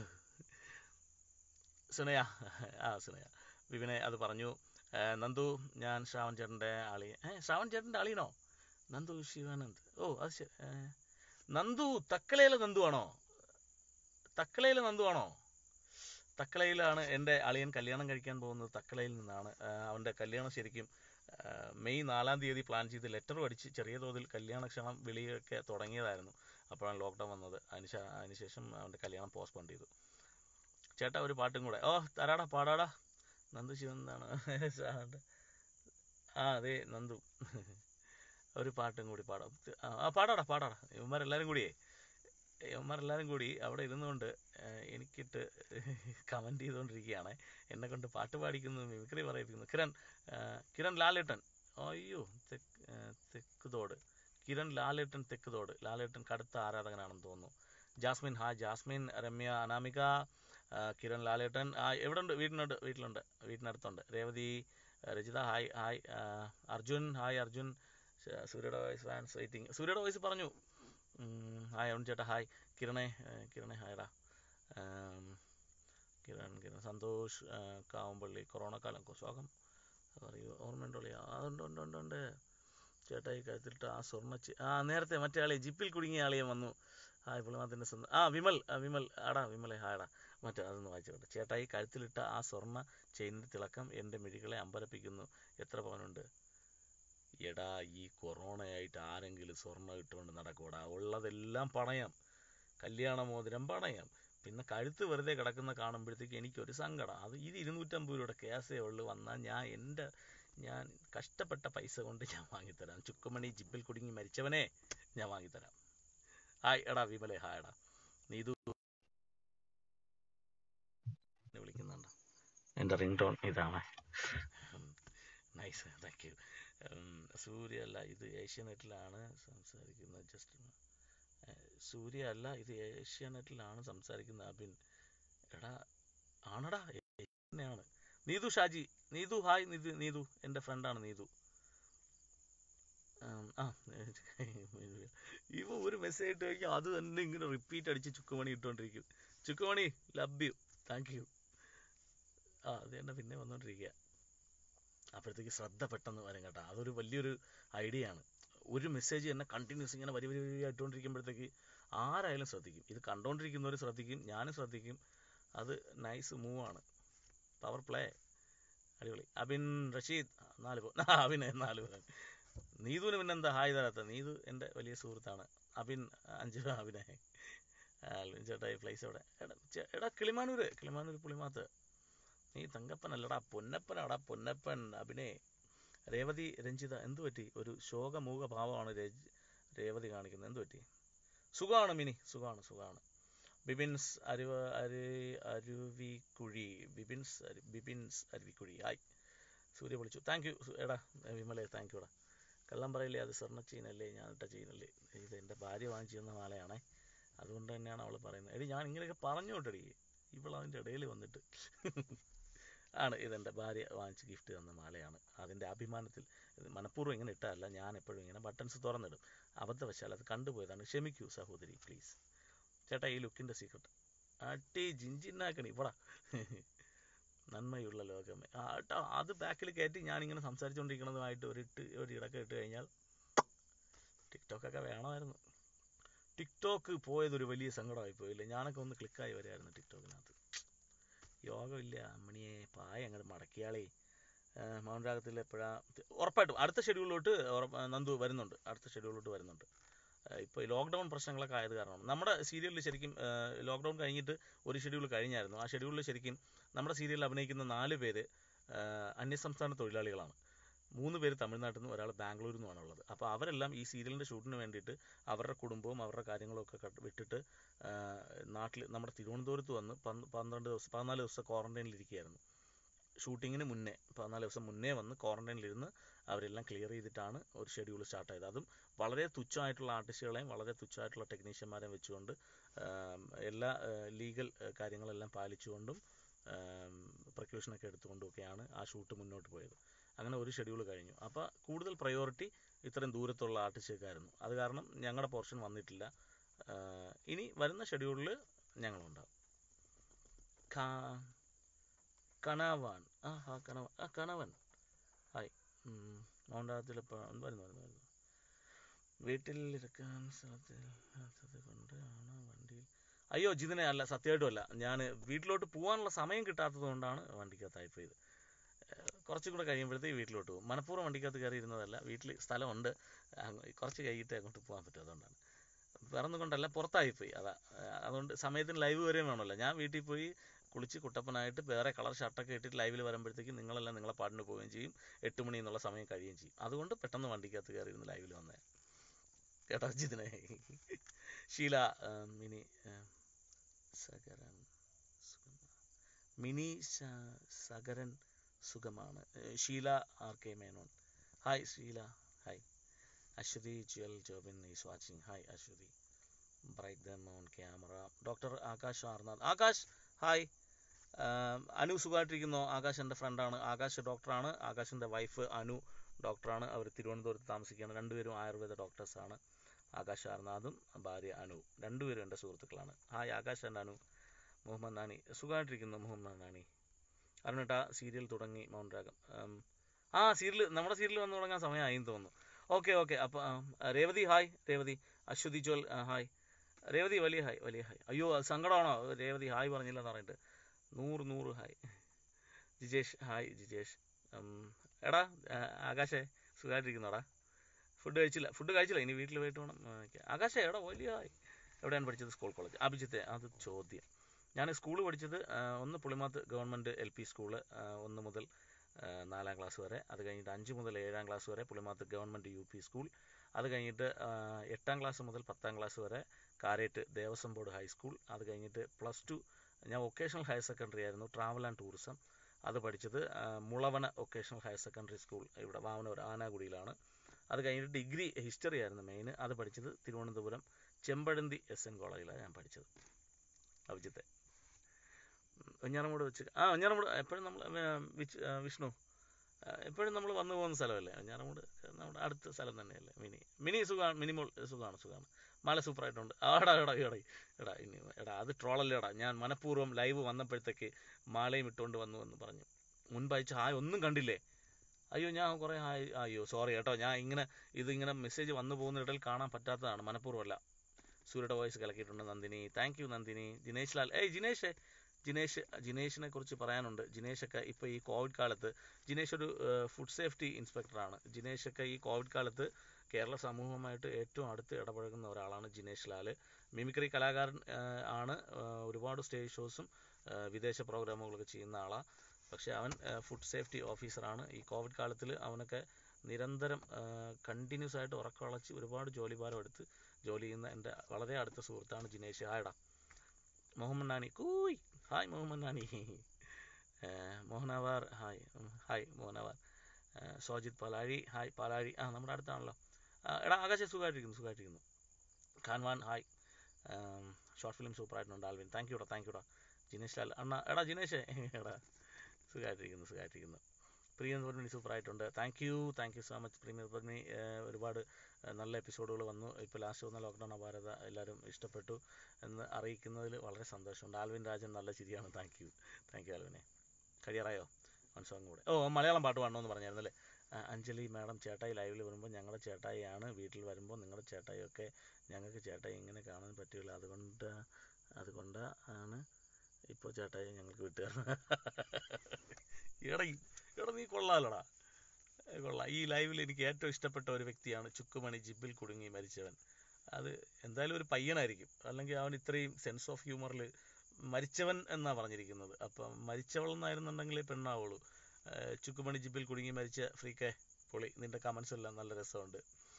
സുനയ ആ സുനയ വിപിനെ അത് പറഞ്ഞു ഏ, നന്ദു ഞാൻ ശ്രാവൺ ചേട്ടൻ്റെ ആളി ഏ ശ്രാവൺ ചേട്ടൻ്റെ ആളിയാണോ നന്ദു ശിവാനന്ദ് ഓ അത് ശരി ഏ, നന്ദു തക്കലയിലെ നന്ദു ആണോ തക്കലയിലെ നന്ദു ആണോ തക്കലയിലാണ് എൻ്റെ അളിയൻ കല്യാണം കഴിക്കാൻ പോകുന്നത് തക്കലയിൽ നിന്നാണ് ആ, അവൻ്റെ കല്യാണം ശരിക്കും ആ, മെയ് നാലാം തീയതി പ്ലാൻ ചെയ്ത് ലെറ്റർ അടിച്ച് ചെറിയ തോതിൽ കല്യാണ ക്ഷണം വിളിയൊക്കെ തുടങ്ങിയതായിരുന്നു അപ്പോഴാണ് ലോക്ക്ഡൗൺ വന്നത് അതിന് അതിനുശേഷം അവൻ്റെ കല്യാണം പോസ്റ്റ്പോൺ ചെയ്തു ചേട്ടാ ഒരു പാട്ടും കൂടെ ഓ തരാടാ പാടാടാ നന്ദു ശിവൻ എന്നാണ് സാറിൻ്റെ ആ അതെ നന്ദു ഒരു പാട്ടും കൂടി പാടാം ആ ആ, പാടാടാ പാടാടാ ഇവന്മാരെല്ലാവരും കൂടിയേ ഇവന്മാരെല്ലാവരും കൂടി അവിടെ ഇരുന്നുകൊണ്ട് ഏഹ്, എനിക്കിട്ട് കമൻറ്റ് ചെയ്തുകൊണ്ടിരിക്കുകയാണ് എന്നെ കൊണ്ട് പാട്ട് പാടിക്കുന്നു മിമിക്രി പറയിപ്പിക്കുന്നു കിരൺ ഏഹ്, കിരൺ ലാലേട്ടൻ അയ്യോ തെക്ക് ഏഹ്, തെക്കുതോട് കിരൺ ലാലേട്ടൻ തെക്കുതോട് ലാലേട്ടൻ കടുത്ത ആരാധകനാണെന്ന് തോന്നുന്നു ജാസ്മിൻ ഹായ് ജാസ്മിൻ രമ്യ അനാമിക ആ, കിരൺ ലാലേട്ടൻ ആ എവിടെ ഉണ്ട് വീട്ടിനുണ്ട് വീട്ടിലുണ്ട് വീട്ടിനടുത്തുണ്ട് രേവതി ആ, രജിത ഹായ് ഹായ് ആ, അർജുൻ ഹായ് അർജുൻ ശ- സൂര്യയുടെ വോയിസ് ഫാൻസ് വെയിറ്റിംഗ് സൂര്യയുടെ വോയിസ് പറഞ്ഞു ഉം, ഹായ് അരുൺ ചേട്ടാ ഹായ് കിരണേ ഏ, കിരണേ ഹായടാ ആം, കിരൺ കിരൺ സന്തോഷ് ആ, കാവുമ്പള്ളി കൊറോണ കാലം ശോകം പറയൂ ഓർമ്മയുണ്ടോ ആ ഉണ്ട് ഉണ്ട് ഉണ്ട് ഉണ്ട് ചേട്ടായി കഴുത്തിലിട്ട് ആ സ്വർണ്ണ ചെ- ആ നേരത്തെ മറ്റേ ആളെ ജിപ്പിൽ കുടുങ്ങിയ ആളെയും വന്നു ഹായ് പുള്ളിമാത്തിൻ്റെ സ്വന്തം ആ വിമൽ ആ വിമൽ ആടാ വിമലെ ഹായടാ മറ്റേ അതൊന്ന് വായിച്ചോട്ടെ ചേട്ടായി കഴുത്തിലിട്ട ആ സ്വർണ്ണ ചെയിനിൻ്റെ തിളക്കം എൻ്റെ മിഴികളെ അമ്പരപ്പിക്കുന്നു എത്ര പവനുണ്ട് എടാ ഈ കൊറോണയായിട്ട് ആരെങ്കിലും സ്വർണ്ണം ഇട്ടുകൊണ്ട് നടക്കൂടാ ഉള്ളതെല്ലാം പണയം കല്യാണ മോതിരം പണയം പിന്നെ കഴുത്ത് വെറുതെ കിടക്കുന്ന കാണുമ്പോഴത്തേക്ക് എനിക്കൊരു സങ്കടം അത് ഇത് ഇരുന്നൂറ്റമ്പത് രൂപയുടെ കേസേ ഉള്ളൂ വന്നാൽ ഞാൻ എൻ്റെ ഞാൻ കഷ്ടപ്പെട്ട പൈസ കൊണ്ട് ഞാൻ വാങ്ങിത്തരാം ചുക്കുമണി ജിബിൽ കുടുങ്ങി മരിച്ചവനെ ഞാൻ വാങ്ങിത്തരാം ഹായ് എടാ വിമലെ ഹായ് എടാ നീതു എന്നെ വിളിക്കുന്നുണ്ട് എൻ്റെ റിംഗ് ടോൺ ഇതാണ് നൈസ് താങ്ക് യു സൂര്യ അല്ല ഇത് ഏഷ്യാനെറ്റിലാണ് സംസാരിക്കുന്നത് ജസ്റ്റ് സൂര്യ അല്ല ഇത് ഏഷ്യാനെറ്റിലാണ് സംസാരിക്കുന്നത് അബിൻ എടാ ആണടാ തന്നെയാണ് നീതു ഷാജി നീതു ഹായ് നീതു നീതു എൻ്റെ ഫ്രണ്ടാണ് നീതു ഉം, ആ ഇവ ഒരു മെസ്സേജ് ഇട്ട് കഴിഞ്ഞാൽ അത് തന്നെ ഇങ്ങനെ റിപ്പീറ്റ് അടിച്ച് ചുക്കുമണി ഇട്ടുകൊണ്ടിരിക്കും ചുക്കുമണി ലവ് യു താങ്ക് യു ആ അത് തന്നെ പിന്നെ വന്നുകൊണ്ടിരിക്കുക അപ്പോഴത്തേക്ക് ശ്രദ്ധ പെട്ടെന്ന് വരും കേട്ടോ അതൊരു വലിയൊരു ഐഡിയ ആണ് ഒരു മെസ്സേജ് തന്നെ കണ്ടിന്യൂസ് ഇങ്ങനെ വരി വരി വരി ഇട്ടുകൊണ്ടിരിക്കുമ്പോഴത്തേക്ക് ആരായാലും ശ്രദ്ധിക്കും ഇത് കണ്ടുകൊണ്ടിരിക്കുന്നവർ ശ്രദ്ധിക്കും ഞാനും ശ്രദ്ധിക്കും അത് നൈസ് മൂവ് ആണ് പവർ പ്ലേ അടിപൊളി അബിൻ റഷീദ് നാല് പോ അബിൻ നാല് പേർ നീതുവിന് പിന്നെ എന്താ ഹായ് തരാത്ത നീതു എൻ്റെ വലിയ സുഹൃത്താണ് അബിൻ അഞ്ച് അബിനെ ആൽവിൻ ചേട്ടായി പ്ലേസ് എവിടെ എടാ ചെ- എടാ കിളിമാനൂര് കിളിമാനൂര് പുളിമാത്ത് നീ തങ്കപ്പനല്ലടാ പൊന്നപ്പനാടാ പൊന്നപ്പൻ അഭിനേ രേവതി രഞ്ജിത എന്തു പറ്റി ഒരു ശോകമൂക ഭാവമാണ് രജ്- രേവതി കാണിക്കുന്നത് എന്തു പറ്റി സുഖമാണ് മിനി സുഖമാണ് സുഖമാണ് ബിബിൻസ് അരുവ അരു അരുവിക്കുഴി ബിബിൻസ് അരു- ബിബിൻസ് അരുവിക്കുഴി ഹായ് സൂര്യ വിളിച്ചു താങ്ക് യു എടാ വിമലേ താങ്ക് യു എടാ കള്ളം പറയില്ലേ അത് സ്വർണ്ണ ചെയിനല്ലേ ഞാൻ ഇട്ട ചെയിനല്ലേ ഇത് എൻ്റെ ഭാര്യ വാങ്ങിച്ചു തന്ന മാലയാണേ അതുകൊണ്ട് തന്നെയാണ് അവൾ പറയുന്നത് എടി ഞാൻ ഇങ്ങനെയൊക്കെ പറഞ്ഞു വിട്ടടി ഇവൾ അതിൻ്റെ ഇടയിൽ വന്നിട്ട് ആണ് ഇതെൻ്റെ ഭാര്യ വാങ്ങിച്ച് ഗിഫ്റ്റ് തന്ന മാലയാണ് അതിൻ്റെ അഭിമാനത്തിൽ ഇത് മനഃപൂർവ്വം ഇങ്ങനെ ഇട്ടതല്ല ഞാൻ എപ്പോഴും ഇങ്ങനെ ബട്ടൺസ് തുറന്നിടും അബദ്ധവശാൽ അത് കണ്ടുപോയതാണ് ക്ഷമിക്കൂ സഹോദരി പ്ലീസ് ചേട്ടാ ഈ ലുക്കിൻ്റെ സീക്രട്ട് അട്ടി ജിഞ്ചിന്നാക്കണി ഇപ്പടാ നന്മയുള്ള ലോകമേ ആ ട്ടാ അത് ബാക്കിൽ കയറ്റി ഞാനിങ്ങനെ സംസാരിച്ചുകൊണ്ടിരിക്കുന്നതുമായിട്ട് ഒരു ഇട്ട് ഒരു ഇടയ്ക്ക് ഇട്ട് കഴിഞ്ഞാൽ ടിക്ടോക്കൊക്കെ വേണമായിരുന്നു ടിക്ടോക്ക് പോയതൊരു വലിയ സങ്കടമായി പോയില്ലേ ഞാനൊക്കെ ഒന്ന് ക്ലിക്കായി വരായിരുന്നു ടിക്ടോക്കിനകത്ത് യോഗമില്ല അമ്മണിയെ പായ അങ്ങോട്ട് മടക്കിയാളേ മൗണ്ട് രാഗത്തിൽ എപ്പോഴാ ഉറപ്പായിട്ടും അടുത്ത ഷെഡ്യൂളിലോട്ട് ഉറപ്പ് നന്ദു വരുന്നുണ്ട് അടുത്ത ഷെഡ്യൂളിലോട്ട് വരുന്നുണ്ട് ഇപ്പോൾ ലോക്ക്ഡൗൺ പ്രശ്നങ്ങളൊക്കെ ആയത് കാരണം നമ്മുടെ സീരിയലിൽ ശരിക്കും ലോക്ക്ഡൗൺ കഴിഞ്ഞിട്ട് ഒരു ഷെഡ്യൂൾ കഴിഞ്ഞായിരുന്നു ആ ഷെഡ്യൂളിൽ ശരിക്കും നമ്മുടെ സീരിയലിൽ അഭിനയിക്കുന്ന നാല് പേര് ആ, അന്യസംസ്ഥാന തൊഴിലാളികളാണ് മൂന്ന് പേര് തമിഴ്നാട്ടിൽ നിന്നും ഒരാൾ ബാംഗ്ലൂരിൽ നിന്നുമാണ് ഉള്ളത് അപ്പോൾ അവരെല്ലാം ഈ സീരിയലിൻ്റെ ഷൂട്ടിന് വേണ്ടിയിട്ട് അവരുടെ കുടുംബവും അവരുടെ കാര്യങ്ങളും ഒക്കെ കട്ട് വിട്ടിട്ട് നാട്ടിൽ നമ്മുടെ തിരുവനന്തപുരത്ത് വന്ന് പന്ത് പന്ത്രണ്ട് ദിവസം പതിനാല് ദിവസം ക്വാറന്റൈനിൽ ഇരിക്കുകയായിരുന്നു ഷൂട്ടിങ്ങിന് മുന്നേ പതിനാല് ദിവസം മുന്നേ വന്ന് ക്വാറന്റൈനിലിരുന്ന് അവരെല്ലാം ക്ലിയർ ചെയ്തിട്ടാണ് ഒരു ഷെഡ്യൂൾ സ്റ്റാർട്ട് ചെയ്തത് അതും വളരെ തുച്ഛമായിട്ടുള്ള ആർട്ടിസ്റ്റുകളെയും വളരെ തുച്ഛമായിട്ടുള്ള ടെക്നീഷ്യന്മാരെയും വെച്ചുകൊണ്ട് ആം, എല്ലാ ലീഗൽ കാര്യങ്ങളെല്ലാം പാലിച്ചുകൊണ്ടും പ്രിക്യൂഷനൊക്കെ എടുത്തുകൊണ്ടുമൊക്കെയാണ് ആ ഷൂട്ട് മുന്നോട്ട് പോയത് അങ്ങനെ ഒരു ഷെഡ്യൂൾ കഴിഞ്ഞു അപ്പോൾ കൂടുതൽ പ്രയോറിറ്റി ഇത്രയും ദൂരത്തുള്ള ആർട്ടിസ്റ്റുകാരായിരുന്നു അത് കാരണം ഞങ്ങളുടെ പോർഷൻ വന്നിട്ടില്ല ആ, ഇനി വരുന്ന ഷെഡ്യൂളിൽ ഞങ്ങളുണ്ടാവും കാ കണവാൻ ആ ഹാ കണവൻ ആ കണവൻ ഹായ് മൗണ്ടാകത്തിൽ വരുന്നു വരുന്നു വരുന്നു വീട്ടിൽ ഇരിക്കാൻ സ്ഥലത്ത് ഇല്ലാത്തത് കൊണ്ടാണ് വണ്ടിയിൽ അയ്യോ ജിതിനെ അല്ല സത്യമായിട്ടും അല്ല ഞാൻ വീട്ടിലോട്ട് പോകാനുള്ള സമയം കിട്ടാത്തത് കൊണ്ടാണ് വണ്ടിക്കകത്തായി പോയത് ഏഹ് കുറച്ചും കൂടെ കഴിയുമ്പോഴത്തേക്ക് വീട്ടിലോട്ട് പോകും മനഃപൂർവ്വം വണ്ടിക്കകത്ത് കയറി ഇരുന്നതല്ല വീട്ടിൽ സ്ഥലമുണ്ട് അങ്ങ് കുറച്ച് കഴിഞ്ഞിട്ട് അങ്ങോട്ട് പോകാൻ പറ്റും അതുകൊണ്ടാണ് വേറൊന്നും കൊണ്ടല്ല പുറത്തായിപ്പോയി അതാ ഏഹ് അതുകൊണ്ട് സമയത്തിന് ലൈവ് വരെയും വേണമല്ലോ ഞാൻ വീട്ടിൽ പോയി കുളിച്ച് കുട്ടപ്പനായിട്ട് വേറെ കളർ ഷർട്ടൊക്കെ ഇട്ടിട്ട് ലൈവിൽ വരുമ്പോഴത്തേക്ക് നിങ്ങളെല്ലാം നിങ്ങളെ പാട്ടിന് പോവുകയും ചെയ്യും എട്ട് മണി എന്നുള്ള സമയം കഴിയുകയും ചെയ്യും അതുകൊണ്ട് പെട്ടെന്ന് വണ്ടിക്കകത്ത് കയറി ഇരുന്ന് ലൈവിൽ വന്നേ കേട്ടോ ജിതിനെ ഷീല ആ, മിനി ആ, സകരൻ സുഗമ മിനി സ- സകരൻ സുഖമാണ് ഏ, Sheela R K Menon hi Sheela hi Aswathy Jewel Jobin is watching hi Aswathy bright ദം on camera doctor Akash Arnath Akash hi ആം, അനു സുഖമായിട്ടിരിക്കുന്നോ ആകാശ് എൻ്റെ ഫ്രണ്ടാണ് ആകാശ് ഡോക്ടറാണ് ആകാശിൻ്റെ വൈഫ് അനു ഡോക്ടറാണ് അവർ തിരുവനന്തപുരത്ത് താമസിക്കുകയാണ് രണ്ടുപേരും ആയുർവേദ ഡോക്ടേഴ്സാണ് ആകാശ് ആർനാഥും ഭാര്യ അനു രണ്ടുപേരും എൻ്റെ സുഹൃത്തുക്കളാണ് ഹായ് ആകാശ് എൻ്റെ അനു മുഹമ്മദ് നാനി സുഖമായിട്ടിരിക്കുന്നു മുഹമ്മദ് നാനി അരുണേട്ടാ സീരിയൽ തുടങ്ങി മൗണ്ട് രാഗം ആം, ആ സീരിയൽ നമ്മുടെ സീരിയൽ വന്ന് തുടങ്ങാൻ സമയമായിന്ന് തോന്നുന്നു ഓക്കെ ഓക്കെ അപ്പോൾ രേവതി ഹായ് രേവതി അശ്വതി ജോൽ ആ, ഹായ് രേവതി വലിയ ഹായ് വലിയ ഹായ് അയ്യോ അത് സങ്കടമാണോ രേവതി ഹായ് പറഞ്ഞില്ല എന്ന് പറഞ്ഞിട്ട് നൂറ് നൂറ് ഹായ് ജിജേഷ് ഹായ് ജിജേഷ് ഉം, എടാ ആ, ആകാശേ സുഖമായിട്ടിരിക്കുന്നോടാ ഫുഡ് കഴിച്ചില്ല ഫുഡ് കഴിച്ചില്ല ഇനി വീട്ടിൽ പോയിട്ട് വേണം ആ, കഴിക്കാൻ. ആകാശേ എടാ വലിയ ഹായ് എവിടെയാണ് പഠിച്ചത് സ്കൂൾ കോളേജ് അഭിജിത്തെ അത് ചോദ്യം ഞാൻ സ്കൂൾ പഠിച്ചത് ആ, ഒന്ന് Pulimath government L P school ആ, ഒന്ന് മുതൽ ആ, നാലാം ക്ലാസ് വരെ അത് കഴിഞ്ഞിട്ട് അഞ്ച് മുതൽ ഏഴാം ക്ലാസ് വരെ Pulimath government U P school അത് കഴിഞ്ഞിട്ട് ആ, എട്ടാം ക്ലാസ് മുതൽ പത്താം ക്ലാസ് വരെ കാരേറ്റ് ദേവസ്വം ബോർഡ് ഹൈസ്കൂൾ അത് കഴിഞ്ഞിട്ട് പ്ലസ് ടു ഞാൻ വൊക്കേഷണൽ ഹയർ സെക്കൻഡറി ആയിരുന്നു ട്രാവൽ ആൻഡ് ടൂറിസം അത് പഠിച്ചത് ആ, Mulavana vocational higher secondary school ഇവിടെ വാമനൂർ ആനാകുടിയിലാണ് അത് കഴിഞ്ഞിട്ട് ഡിഗ്രി ഹിസ്റ്ററി ആയിരുന്നു മെയിൻ അത് പഠിച്ചത് തിരുവനന്തപുരം ചെമ്പഴന്തി എസ് എൻ കോളേജിലാണ് ഞാൻ പഠിച്ചത് അഭിജിത്തെ ഒഞ്ഞാറമൂട് വെച്ച് ആ ഒഞ്ഞാറമൂട് എപ്പോഴും നമ്മൾ വിഷ്ണു ആ, എപ്പോഴും നമ്മൾ വന്നു പോകുന്ന സ്ഥലമല്ലേ ഒഞ്ഞാറമൂട് നമ്മുടെ അടുത്ത സ്ഥലം തന്നെയല്ലേ മിനി മിനി സുഖമാണ് മിനിമോൾ സുഖമാണ് സുഖമാണ് മല സൂപ്പറായിട്ടുണ്ട് ആടാ എടാ എടാ എടാ ഇനി എടാ അത് ട്രോളല്ലേ എടാ ഞാൻ മനഃപൂർവ്വം ലൈവ് വന്നപ്പോഴത്തേക്ക് മാലയും ഇട്ടുകൊണ്ട് വന്നു എന്ന് പറഞ്ഞു മുൻപയച്ച ഹായ് ഒന്നും കണ്ടില്ലേ അയ്യോ ഞാൻ കുറേ ഹായ് അയ്യോ സോറി കേട്ടോ ഞാൻ ഇങ്ങനെ ഇതിങ്ങനെ മെസ്സേജ് വന്നു പോകുന്നിടയിൽ കാണാൻ പറ്റാത്തതാണ് മനഃപൂർവ്വമല്ല സൂര്യയുടെ വോയിസ് കലക്കിയിട്ടുണ്ട് നന്ദിനി താങ്ക് യു നന്ദിനി ജിനേഷ് ലാൽ ഏയ് ജിനേഷ് ജിനേഷ് ജിനേഷിനെ കുറിച്ച് പറയാനുണ്ട് ജിനേഷൊക്കെ ഇപ്പോൾ ഈ കോവിഡ് കാലത്ത് ജിനേഷ് ഒരു ഫുഡ് സേഫ്റ്റി ഇൻസ്പെക്ടറാണ് ജിനേഷൊക്കെ ഈ കോവിഡ് കാലത്ത് കേരള സമൂഹവുമായിട്ട് ഏറ്റവും അടുത്ത് ഇടപഴകുന്ന ഒരാളാണ് ജിനേഷ് ലാല് മിമിക്രി കലാകാരൻ ആ, ആണ് ആ, ഒരുപാട് സ്റ്റേജ് ഷോസും ആ, വിദേശ പ്രോഗ്രാമുകളൊക്കെ ചെയ്യുന്ന ആളാണ് പക്ഷേ അവൻ ഫുഡ് സേഫ്റ്റി ഓഫീസറാണ് ഈ കോവിഡ് കാലത്തിൽ അവനൊക്കെ നിരന്തരം കണ്ടിന്യൂസ് ആയിട്ട് ഉറക്കമുളച്ച് ഒരുപാട് ജോലിഭാരം എടുത്ത് ജോലി ചെയ്യുന്ന എൻ്റെ വളരെ അടുത്ത സുഹൃത്താണ് ജിനേഷ് ഹായടാ മുഹമ്മദ് നാനി കൂയ് ഹായ് മുഹമ്മദ് നാനി ഏഹ് മോഹനാവാർ ഹായ് ഉം, ഹായ് മോഹനാവാർ ഏഹ് സോജിത് പാലാഴി ഹായ് പാലാഴി ആ നമ്മുടെ അടുത്താണല്ലോ ആ, എടാ ആകാശം സുഖമായിട്ടിരിക്കുന്നു സുഖമായിട്ടിരിക്കുന്നു ഖാൻവാൻ ഹായ് ഷോർട്ട് ഫിലിം സൂപ്പറായിട്ടുണ്ട് ആൽവിൻ താങ്ക് യുടാ താങ്ക് യുടാ ജിനേഷ് ലാൽ അണ്ണ എടാ ജിനേഷേ എടാ സുഖമായിട്ടിരിക്കുന്നു സുഖമായിട്ടിരിക്കുന്നു പ്രീമിയർ പത്മിനി സൂപ്പറായിട്ടുണ്ട് thank you thank you so much premier Padmini ഏഹ് ഒരുപാട് ഏഹ് നല്ല എപ്പിസോഡുകൾ വന്നു ഇപ്പോൾ ലാസ്റ്റ് വന്ന ലോക്ക്ഡൗൺ ഭാരത എല്ലാവരും ഇഷ്ടപ്പെട്ടു എന്ന് അറിയിക്കുന്നതിൽ വളരെ സന്തോഷമുണ്ട് ആൽവിൻ രാജൻ നല്ല ചിരിയാണ് താങ്ക് യു താങ്ക് യു ആൽവിനെ കഴിയാറായോ വൺ സോങ് കൂടെ ഓ മലയാളം പാട്ട് പാടണമെന്ന് പറഞ്ഞായിരുന്നു അല്ലേ ആ, അഞ്ജലി മാഡം ചേട്ടായി ലൈവിൽ വരുമ്പോൾ ഞങ്ങളുടെ ചേട്ടായിയാണ് വീട്ടിൽ വരുമ്പോൾ നിങ്ങളുടെ ചേട്ടായിയൊക്കെ ഞങ്ങൾക്ക് ചേട്ടായി ഇങ്ങനെ കാണാൻ പറ്റില്ല അതുകൊണ്ട് അതുകൊണ്ട് ആണ് ഇപ്പോൾ ചേട്ടായി ഞങ്ങൾക്ക് വീട്ടുകാർ എടാ ഈ- എടാ നീ കൊള്ളാലോടാ ഏ, കൊള്ളാം ഈ ലൈവിൽ എനിക്ക് ഏറ്റവും ഇഷ്ടപ്പെട്ട ഒരു വ്യക്തിയാണ് ചുക്കുമണി ജിബിൽ കുടുങ്ങി മരിച്ചവൻ അത് എന്തായാലും ഒരു പയ്യനായിരിക്കും അല്ലെങ്കിൽ അവൻ ഇത്രയും സെൻസ് ഓഫ് ഹ്യൂമറിൽ മരിച്ചവൻ എന്നാ പറഞ്ഞിരിക്കുന്നത് അപ്പം മരിച്ചവൾ എന്നായിരുന്നുണ്ടെങ്കിൽ പെണ്ണാവുള്ളൂ ഏ, ചുക്കുമണി ജിബിൽ കുടുങ്ങി മരിച്ച ഫ്രീക്കെ പൊളി നിന്റെ കമൻസ് എല്ലാം നല്ല രസമുണ്ട്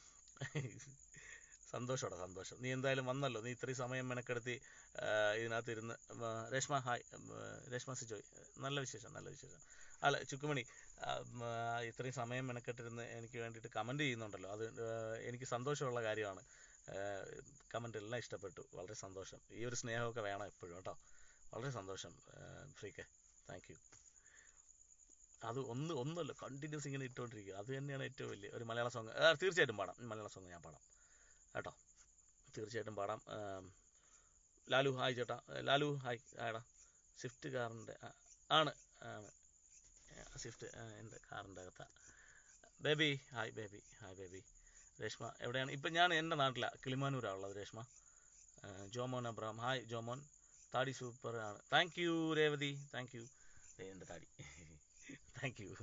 സന്തോഷോടാ സന്തോഷം നീ എന്തായാലും വന്നല്ലോ നീ ഇത്രയും സമയം മെനക്കെടുത്തി ആ, ഇതിനകത്ത് ഇരുന്ന് ആ, രേഷ്മ ഹായ് ഉം, രേഷ്മ സിജോയ് നല്ല വിശേഷം നല്ല വിശേഷം അല്ല ചുക്കുമണി ആ, ഉം, ആ, ഇത്രയും സമയം മെനക്കെട്ടിരുന്ന് എനിക്ക് വേണ്ടിയിട്ട് കമൻറ്റ് ചെയ്യുന്നുണ്ടല്ലോ അത് ആ, എനിക്ക് സന്തോഷമുള്ള കാര്യമാണ് കമൻ്റ് എല്ലാം ഇഷ്ടപ്പെട്ടു വളരെ സന്തോഷം ഈ ഒരു സ്നേഹമൊക്കെ വേണം എപ്പോഴും കേട്ടോ വളരെ സന്തോഷം ഫ്രീക്കെ താങ്ക് യു അത് ഒന്ന് ഒന്നല്ല കണ്ടിന്യൂസ് ഇങ്ങനെ ഇട്ടുകൊണ്ടിരിക്കുക അത് തന്നെയാണ് ഏറ്റവും വലിയ ഒരു മലയാള സോങ് തീർച്ചയായിട്ടും പാടാം മലയാള സോങ് ഞാൻ പാടാം കേട്ടോ തീർച്ചയായിട്ടും പാടാം ആം, ലാലു ഹായ് ചേട്ടാ ഏ, ലാലു ഹായ് ആടാ സ്വിഫ്റ്റ് കാറിൻ്റെ ആണ് ആണ് ഏ, സ്വിഫ്റ്റ് ആ, എൻ്റെ കാറിൻ്റെ അകത്താ baby hi baby hi baby Reshma എവിടെയാണ് ഇപ്പം ഞാൻ എൻ്റെ നാട്ടിലാണ് കിളിമാനൂരാണ് ഉള്ളത് രേഷ്മ ആ, ജോമോൻ അബ്രഹാം ഹായ് ജോമോൻ താടി സൂപ്പർ ആണ് thank you Revathi thank you എൻ്റെ താടി താങ്ക് യു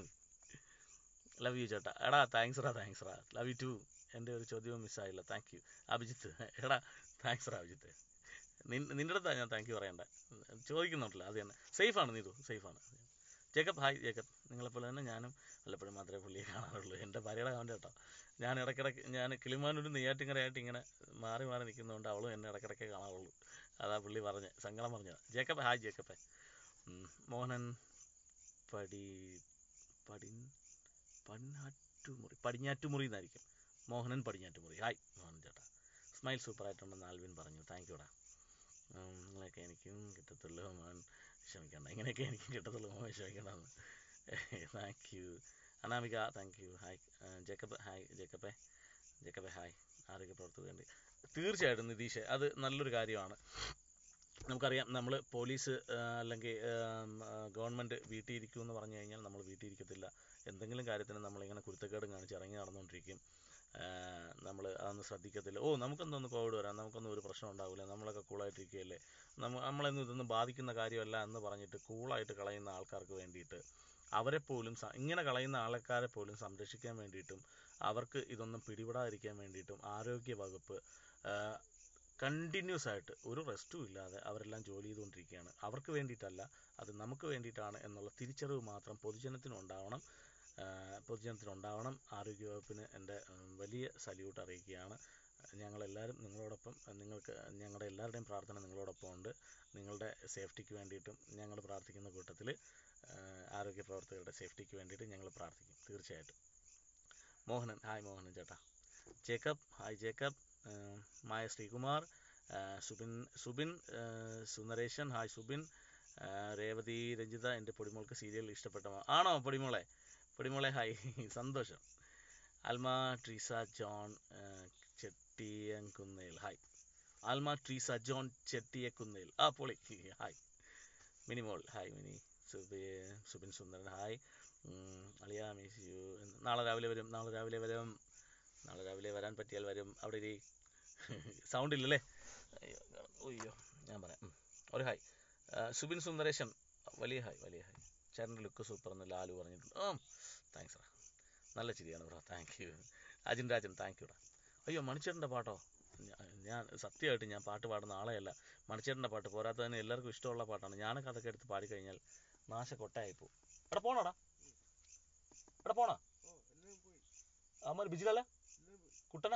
ലവ് യു ചേട്ടാ എടാ താങ്ക്സ് റാ താങ്ക്സ് റാ ലവ് യു ടു എൻ്റെ ഒരു ചോദ്യവും മിസ്സായില്ല താങ്ക് യു അഭിജിത്ത് എടാ താങ്ക്സ് റാ അഭിജിത്ത് നിൻ നിൻ്റെ അടുത്താണ് ഞാൻ താങ്ക് യു പറയണ്ട ചോദിക്കുന്നുണ്ടല്ലോ അത് തന്നെ സേഫാണ് നീതു സേഫാണ് ജേക്കബ് ഹായ് ജേക്കബ് നിങ്ങളെപ്പോലെ തന്നെ ഞാനും വല്ലപ്പോഴും മാത്രമേ പുള്ളിയെ കാണാറുള്ളൂ എൻ്റെ ഭാര്യയുടെ കമൻറ്റ് കേട്ടോ ഞാൻ ഇടയ്ക്കിടയ്ക്ക് ഞാൻ കിളിമാനൂർ നെയ്യാറ്റിങ്കരയായിട്ട് ഇങ്ങനെ മാറി മാറി നിൽക്കുന്നതുകൊണ്ട് അവളും എന്നെ ഇടയ്ക്കിടയ്ക്ക് കാണാറുള്ളൂ അതാ പുള്ളി പറഞ്ഞ് സങ്കടം പറഞ്ഞത് ജേക്കബ് ഹായ് ജേക്കബ് ഉം, മോഹനൻ പടി പടി പടിഞ്ഞാറ്റുമുറി പടിഞ്ഞാറ്റുമുറി എന്നായിരിക്കും മോഹനൻ പടിഞ്ഞാറ്റുമുറി ഹായ് മോഹൻ ചേട്ടാ സ്മൈൽ സൂപ്പറായിട്ടുണ്ടെന്ന് ആൽവിൻ പറഞ്ഞു താങ്ക് യുടാ നിങ്ങളൊക്കെ എനിക്കും കിട്ടത്തുള്ളൂ മോൻ വിഷമിക്കണ്ട ഇങ്ങനെയൊക്കെ എനിക്കും കിട്ടത്തുള്ളൂ മോൻ വിഷമിക്കണ്ടെന്ന് thank you Anamika thank you hi Jacob hi ജേക്കബെ ജേക്കബെ ഹായ് ആരോഗ്യ പ്രവർത്തകർ വേണ്ടി തീർച്ചയായിട്ടും നിതീഷ് അത് നല്ലൊരു കാര്യമാണ് നമുക്കറിയാം നമ്മൾ പോലീസ് ആ, അല്ലെങ്കിൽ ഗവൺമെൻറ് വീട്ടിൽ ഇരിക്കും എന്ന് പറഞ്ഞു കഴിഞ്ഞാൽ നമ്മൾ വീട്ടിൽ ഇരിക്കത്തില്ല എന്തെങ്കിലും കാര്യത്തിന് നമ്മളിങ്ങനെ കുരുത്തക്കേടും കാണിച്ച് ഇറങ്ങി നടന്നുകൊണ്ടിരിക്കും നമ്മൾ അതൊന്നും ശ്രദ്ധിക്കത്തില്ല ഓ നമുക്കെന്തോന്ന് കോവിഡ് വരാം നമുക്കൊന്നും ഒരു പ്രശ്നം ഉണ്ടാവില്ല നമ്മളൊക്കെ കൂളായിട്ടിരിക്കുകയല്ലേ നമ്മ നമ്മളൊന്നും ഇതൊന്നും ബാധിക്കുന്ന കാര്യമല്ല എന്ന് പറഞ്ഞിട്ട് കൂളായിട്ട് കളയുന്ന ആൾക്കാർക്ക് വേണ്ടിയിട്ട് അവരെ പോലും സ- ഇങ്ങനെ കളയുന്ന ആൾക്കാരെ പോലും സംരക്ഷിക്കാൻ വേണ്ടിയിട്ടും അവർക്ക് ഇതൊന്നും പിടിപെടാതിരിക്കാൻ വേണ്ടിയിട്ടും ആരോഗ്യ വകുപ്പ് ആ, കണ്ടിന്യൂസ് ആയിട്ട് ഒരു റെസ്റ്റും ഇല്ലാതെ അവരെല്ലാം ജോലി ചെയ്തുകൊണ്ടിരിക്കുകയാണ് അവർക്ക് വേണ്ടിയിട്ടല്ല അത് നമുക്ക് വേണ്ടിയിട്ടാണ് എന്നുള്ള തിരിച്ചറിവ് മാത്രം പൊതുജനത്തിനും ഉണ്ടാവണം ആ, പൊതുജനത്തിന് ഉണ്ടാവണം ആരോഗ്യവകുപ്പിന് എൻ്റെ ഉം, വലിയ സല്യൂട്ട് അറിയിക്കുകയാണ് ഞങ്ങളെല്ലാവരും നിങ്ങളോടൊപ്പം അഹ് നിങ്ങൾക്ക് ഞങ്ങളുടെ എല്ലാവരുടെയും പ്രാർത്ഥന നിങ്ങളോടൊപ്പം ഉണ്ട് നിങ്ങളുടെ സേഫ്റ്റിക്ക് വേണ്ടിയിട്ടും ഞങ്ങൾ പ്രാർത്ഥിക്കുന്ന കൂട്ടത്തിൽ ആരോഗ്യ പ്രവർത്തകരുടെ സേഫ്റ്റിക്ക് വേണ്ടിയിട്ട് ഞങ്ങൾ പ്രാർത്ഥിക്കും തീർച്ചയായിട്ടും മോഹനൻ ഹായ് മോഹനൻ ചേട്ടാ ജേക്കബ് ഹായ് ജേക്കബ് ഏഹ് മായ ശ്രീകുമാർ ഏഹ് സുബിൻ സുബിൻ ഏഹ് സുന്ദരേശൻ ഹായ് സുബിൻ ഏഹ് രേവതി രഞ്ജിത എൻ്റെ പൊടിമോൾക്ക് സീരിയൽ ഇഷ്ടപ്പെട്ട മോ- ആണോ പൊടിമോളെ പൊടിമോളെ ഹായ് സന്തോഷം അൽമ ട്രീസ ജോൺ ഏഹ് Chettiyankunnel hi Alma Treesa John Chettiyakkunnel ആ പൊളി hi Minimol hi Mini Subi Subin Sundaran hi ഉം, അളിയ മിസ് യു നാളെ രാവിലെ വരും നാളെ രാവിലെ വരും നാളെ രാവിലെ വരാൻ പറ്റിയാൽ വരും അവിടെ ഇരി സൗണ്ട് ഇല്ലല്ലേ അയ്യോ അയ്യോ ഞാൻ പറയാം ഉം. ഒരു ഹായ് ആ, സുബിൻ സുന്ദരേശൻ വലിയ ഹായ് വലിയ ഹായ് ചേട്ടൻ്റെ ലുക്ക് സൂപ്പർ എന്ന് ലാലു പറഞ്ഞിട്ടുണ്ട് ആ താങ്ക്സ് റാ നല്ല ചിരിയാണ് bro thank you Ajin Rajan thank യുടാ അയ്യോ മണിച്ചേട്ടൻ്റെ പാട്ടോ ഞാ- ഞാൻ സത്യമായിട്ട് ഞാൻ പാട്ട് പാടുന്ന ആളെയല്ല മണിച്ചേട്ടൻ്റെ പാട്ട് പോരാത്തതിന് എല്ലാവർക്കും ഇഷ്ടമുള്ള പാട്ടാണ് ഞാനൊക്കെ അതൊക്കെ എടുത്ത് പാടിക്കഴിഞ്ഞാൽ നാശ കൊട്ടായി പോകും എടാ പോണോടാ എടാ പോണോ അമ്മ ബിജിലല്ല കുട്ടനാ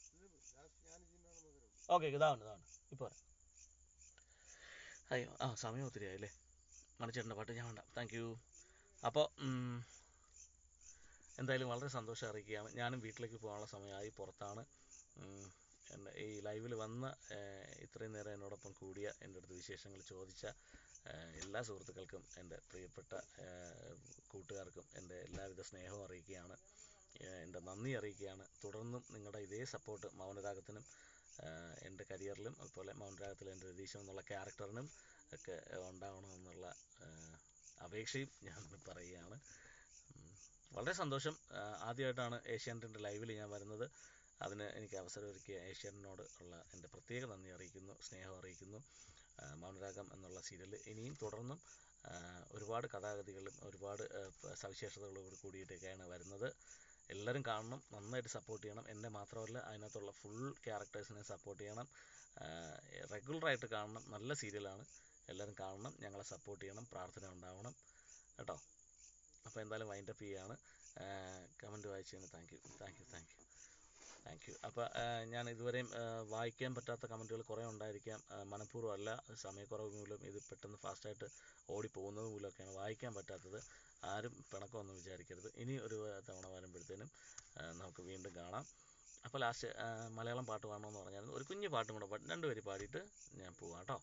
ഓക്കെ ഇതാണ് ഇതാണ് ഇപ്പോൾ വരാം അയ്യോ ആ സമയം ഒത്തിരി ആയില്ലേ മണിച്ചേട്ടൻ്റെ പാട്ട് ഞാൻ വേണ്ട താങ്ക് യു അപ്പോൾ എന്തായാലും വളരെ സന്തോഷം അറിയിക്കുകയാണ് ഞാനും വീട്ടിലേക്ക് പോകാനുള്ള സമയമായി പുറത്താണ് ഉം, എൻ്റെ ഈ ലൈവിൽ വന്ന ഏഹ്, ഇത്രയും നേരം എന്നോടൊപ്പം കൂടിയ എൻ്റെ അടുത്ത് വിശേഷങ്ങൾ ചോദിച്ച ഏഹ്, എല്ലാ സുഹൃത്തുക്കൾക്കും എൻ്റെ പ്രിയപ്പെട്ട ഏഹ്, കൂട്ടുകാർക്കും എൻ്റെ എല്ലാവിധ സ്നേഹവും അറിയിക്കുകയാണ് ഏഹ്, എൻ്റെ നന്ദി അറിയിക്കുകയാണ് തുടർന്നും നിങ്ങളുടെ ഇതേ സപ്പോർട്ട് മൗനരാഗത്തിനും ഏഹ്, എൻ്റെ കരിയറിലും അതുപോലെ മൗനരാഗത്തിൽ എൻ്റെ രതീശം എന്നുള്ള ക്യാരക്ടറിനും ഒക്കെ ഉണ്ടാവണമെന്നുള്ള ഏഹ്, അപേക്ഷയും ഞാൻ പറയുകയാണ് ഉം. വളരെ സന്തോഷം ആഹ് ആദ്യമായിട്ടാണ് ഏഷ്യാനെറ്റിൻ്റെ ലൈവിൽ ഞാൻ വരുന്നത് അതിന് എനിക്ക് അവസരമൊരുക്കിയ ഏഷ്യാനെറ്റിനോട് ഉള്ള എൻ്റെ പ്രത്യേക നന്ദി അറിയിക്കുന്നു സ്നേഹം അറിയിക്കുന്നു ആഹ് മൗനരാഗം എന്നുള്ള സീരിയൽ ഇനിയും തുടർന്നും ആഹ് ഒരുപാട് കഥാഗതികളും ഒരുപാട് ആഹ് പ- സവിശേഷതകളോട് കൂടിയിട്ടൊക്കെയാണ് വരുന്നത് എല്ലാവരും കാണണം നന്നായിട്ട് സപ്പോർട്ട് ചെയ്യണം എന്നെ മാത്രമല്ല അതിനകത്തുള്ള ഫുൾ ക്യാരക്ടേഴ്സിനെ സപ്പോർട്ട് ചെയ്യണം റെഗുലറായിട്ട് കാണണം നല്ല സീരിയലാണ് എല്ലാവരും കാണണം ഞങ്ങളെ സപ്പോർട്ട് ചെയ്യണം പ്രാർത്ഥന ഉണ്ടാവണം കേട്ടോ അപ്പോൾ എന്തായാലും വൈൻഡപ്പ് ചെയ്യുകയാണ് കമൻറ്റ് വായിച്ചതിന് thank you thank you thank you thank you അപ്പോൾ ഞാൻ ഇതുവരെയും ആ, വായിക്കാൻ പറ്റാത്ത കമൻറ്റുകൾ കുറേ ഉണ്ടായിരിക്കാം ആ, മനഃപൂർവ്വം അല്ല സമയക്കുറവ് മൂലം ഇത് പെട്ടെന്ന് ഫാസ്റ്റായിട്ട് ഓടി പോകുന്നത് മൂലമൊക്കെയാണ് വായിക്കാൻ പറ്റാത്തത് ആരും പിണക്കമൊന്നും വിചാരിക്കരുത് ഇനി ഒരു തവണ വരുമ്പോഴത്തേനും ആ, നമുക്ക് വീണ്ടും കാണാം അപ്പോൾ ലാസ്റ്റ് മലയാളം പാട്ട് പാടണമെന്ന് പറഞ്ഞായിരുന്നു ഒരു കുഞ്ഞു പാട്ടും കൂടെ പാടി രണ്ടുപേര് പാടിയിട്ട് ഞാൻ പോവാം കേട്ടോ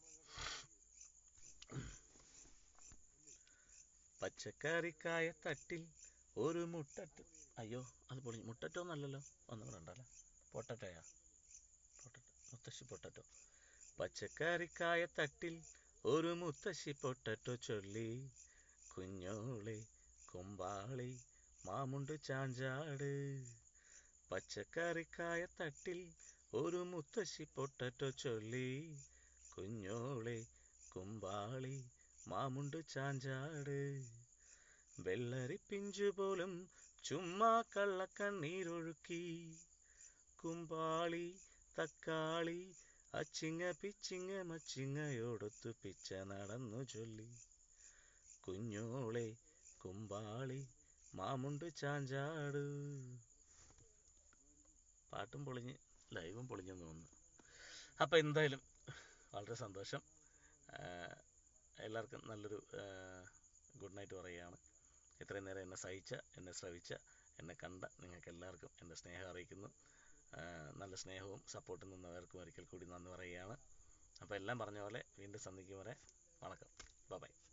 പച്ചക്കറിക്കായ തട്ടിൽ ഒരു മുട്ടറ്റ് അയ്യോ അത് പൊളി മുട്ടറ്റോ എന്നല്ലല്ലോ ഒന്നും കൂടെ ഉണ്ടല്ലോ പൊട്ടറ്റോയാ പൊട്ടറ്റോ മുത്തശ്ശി പൊട്ടറ്റോ പച്ചക്കറിക്കായ തട്ടിൽ ഒരു മുത്തശ്ശി പൊട്ടറ്റോ ചൊല്ലി കുഞ്ഞോളെ കുമ്പാളി മാമുണ്ട് ചാഞ്ചാട് പച്ചക്കറിക്കായ തട്ടിൽ ഒരു മുത്തശ്ശി പൊട്ടറ്റോ ചൊല്ലി കുഞ്ഞോളെ കുമ്പാളി മാമുണ്ട് ചാഞ്ചാട് വെള്ളരി പിഞ്ചു പോലും ചുമ്മാ കള്ളക്കണ്ണീരൊഴുക്കി കുമ്പാളി തക്കാളി അച്ചിങ്ങ പിച്ചിങ്ങ മച്ചിങ്ങയോടൊത്തു പിച്ച നടന്നു ചൊല്ലി കുഞ്ഞോളെ കുമ്പാളി മാമുണ്ട് ചാഞ്ചാട് പാട്ടും പൊളിഞ്ഞ് ലൈവും പൊളിഞ്ഞെന്ന് തോന്നുന്നു അപ്പോൾ എന്തായാലും വളരെ സന്തോഷം ആഹ് എല്ലാവർക്കും നല്ലൊരു ഗുഡ് നൈറ്റ് പറയുകയാണ് ഇത്രയും നേരം എന്നെ സഹിച്ച എന്നെ ശ്രവിച്ച എന്നെ കണ്ട നിങ്ങൾക്ക് എല്ലാവർക്കും എൻ്റെ സ്നേഹം അറിയിക്കുന്നു ആഹ് നല്ല സ്നേഹവും സപ്പോർട്ടും നിന്നവർക്കും ഒരിക്കൽ കൂടി നന്ദി പറയുകയാണ് അപ്പോൾ എല്ലാം പറഞ്ഞ പോലെ വീണ്ടും സന്ധിക്കും വരെ വണക്കം ബൈ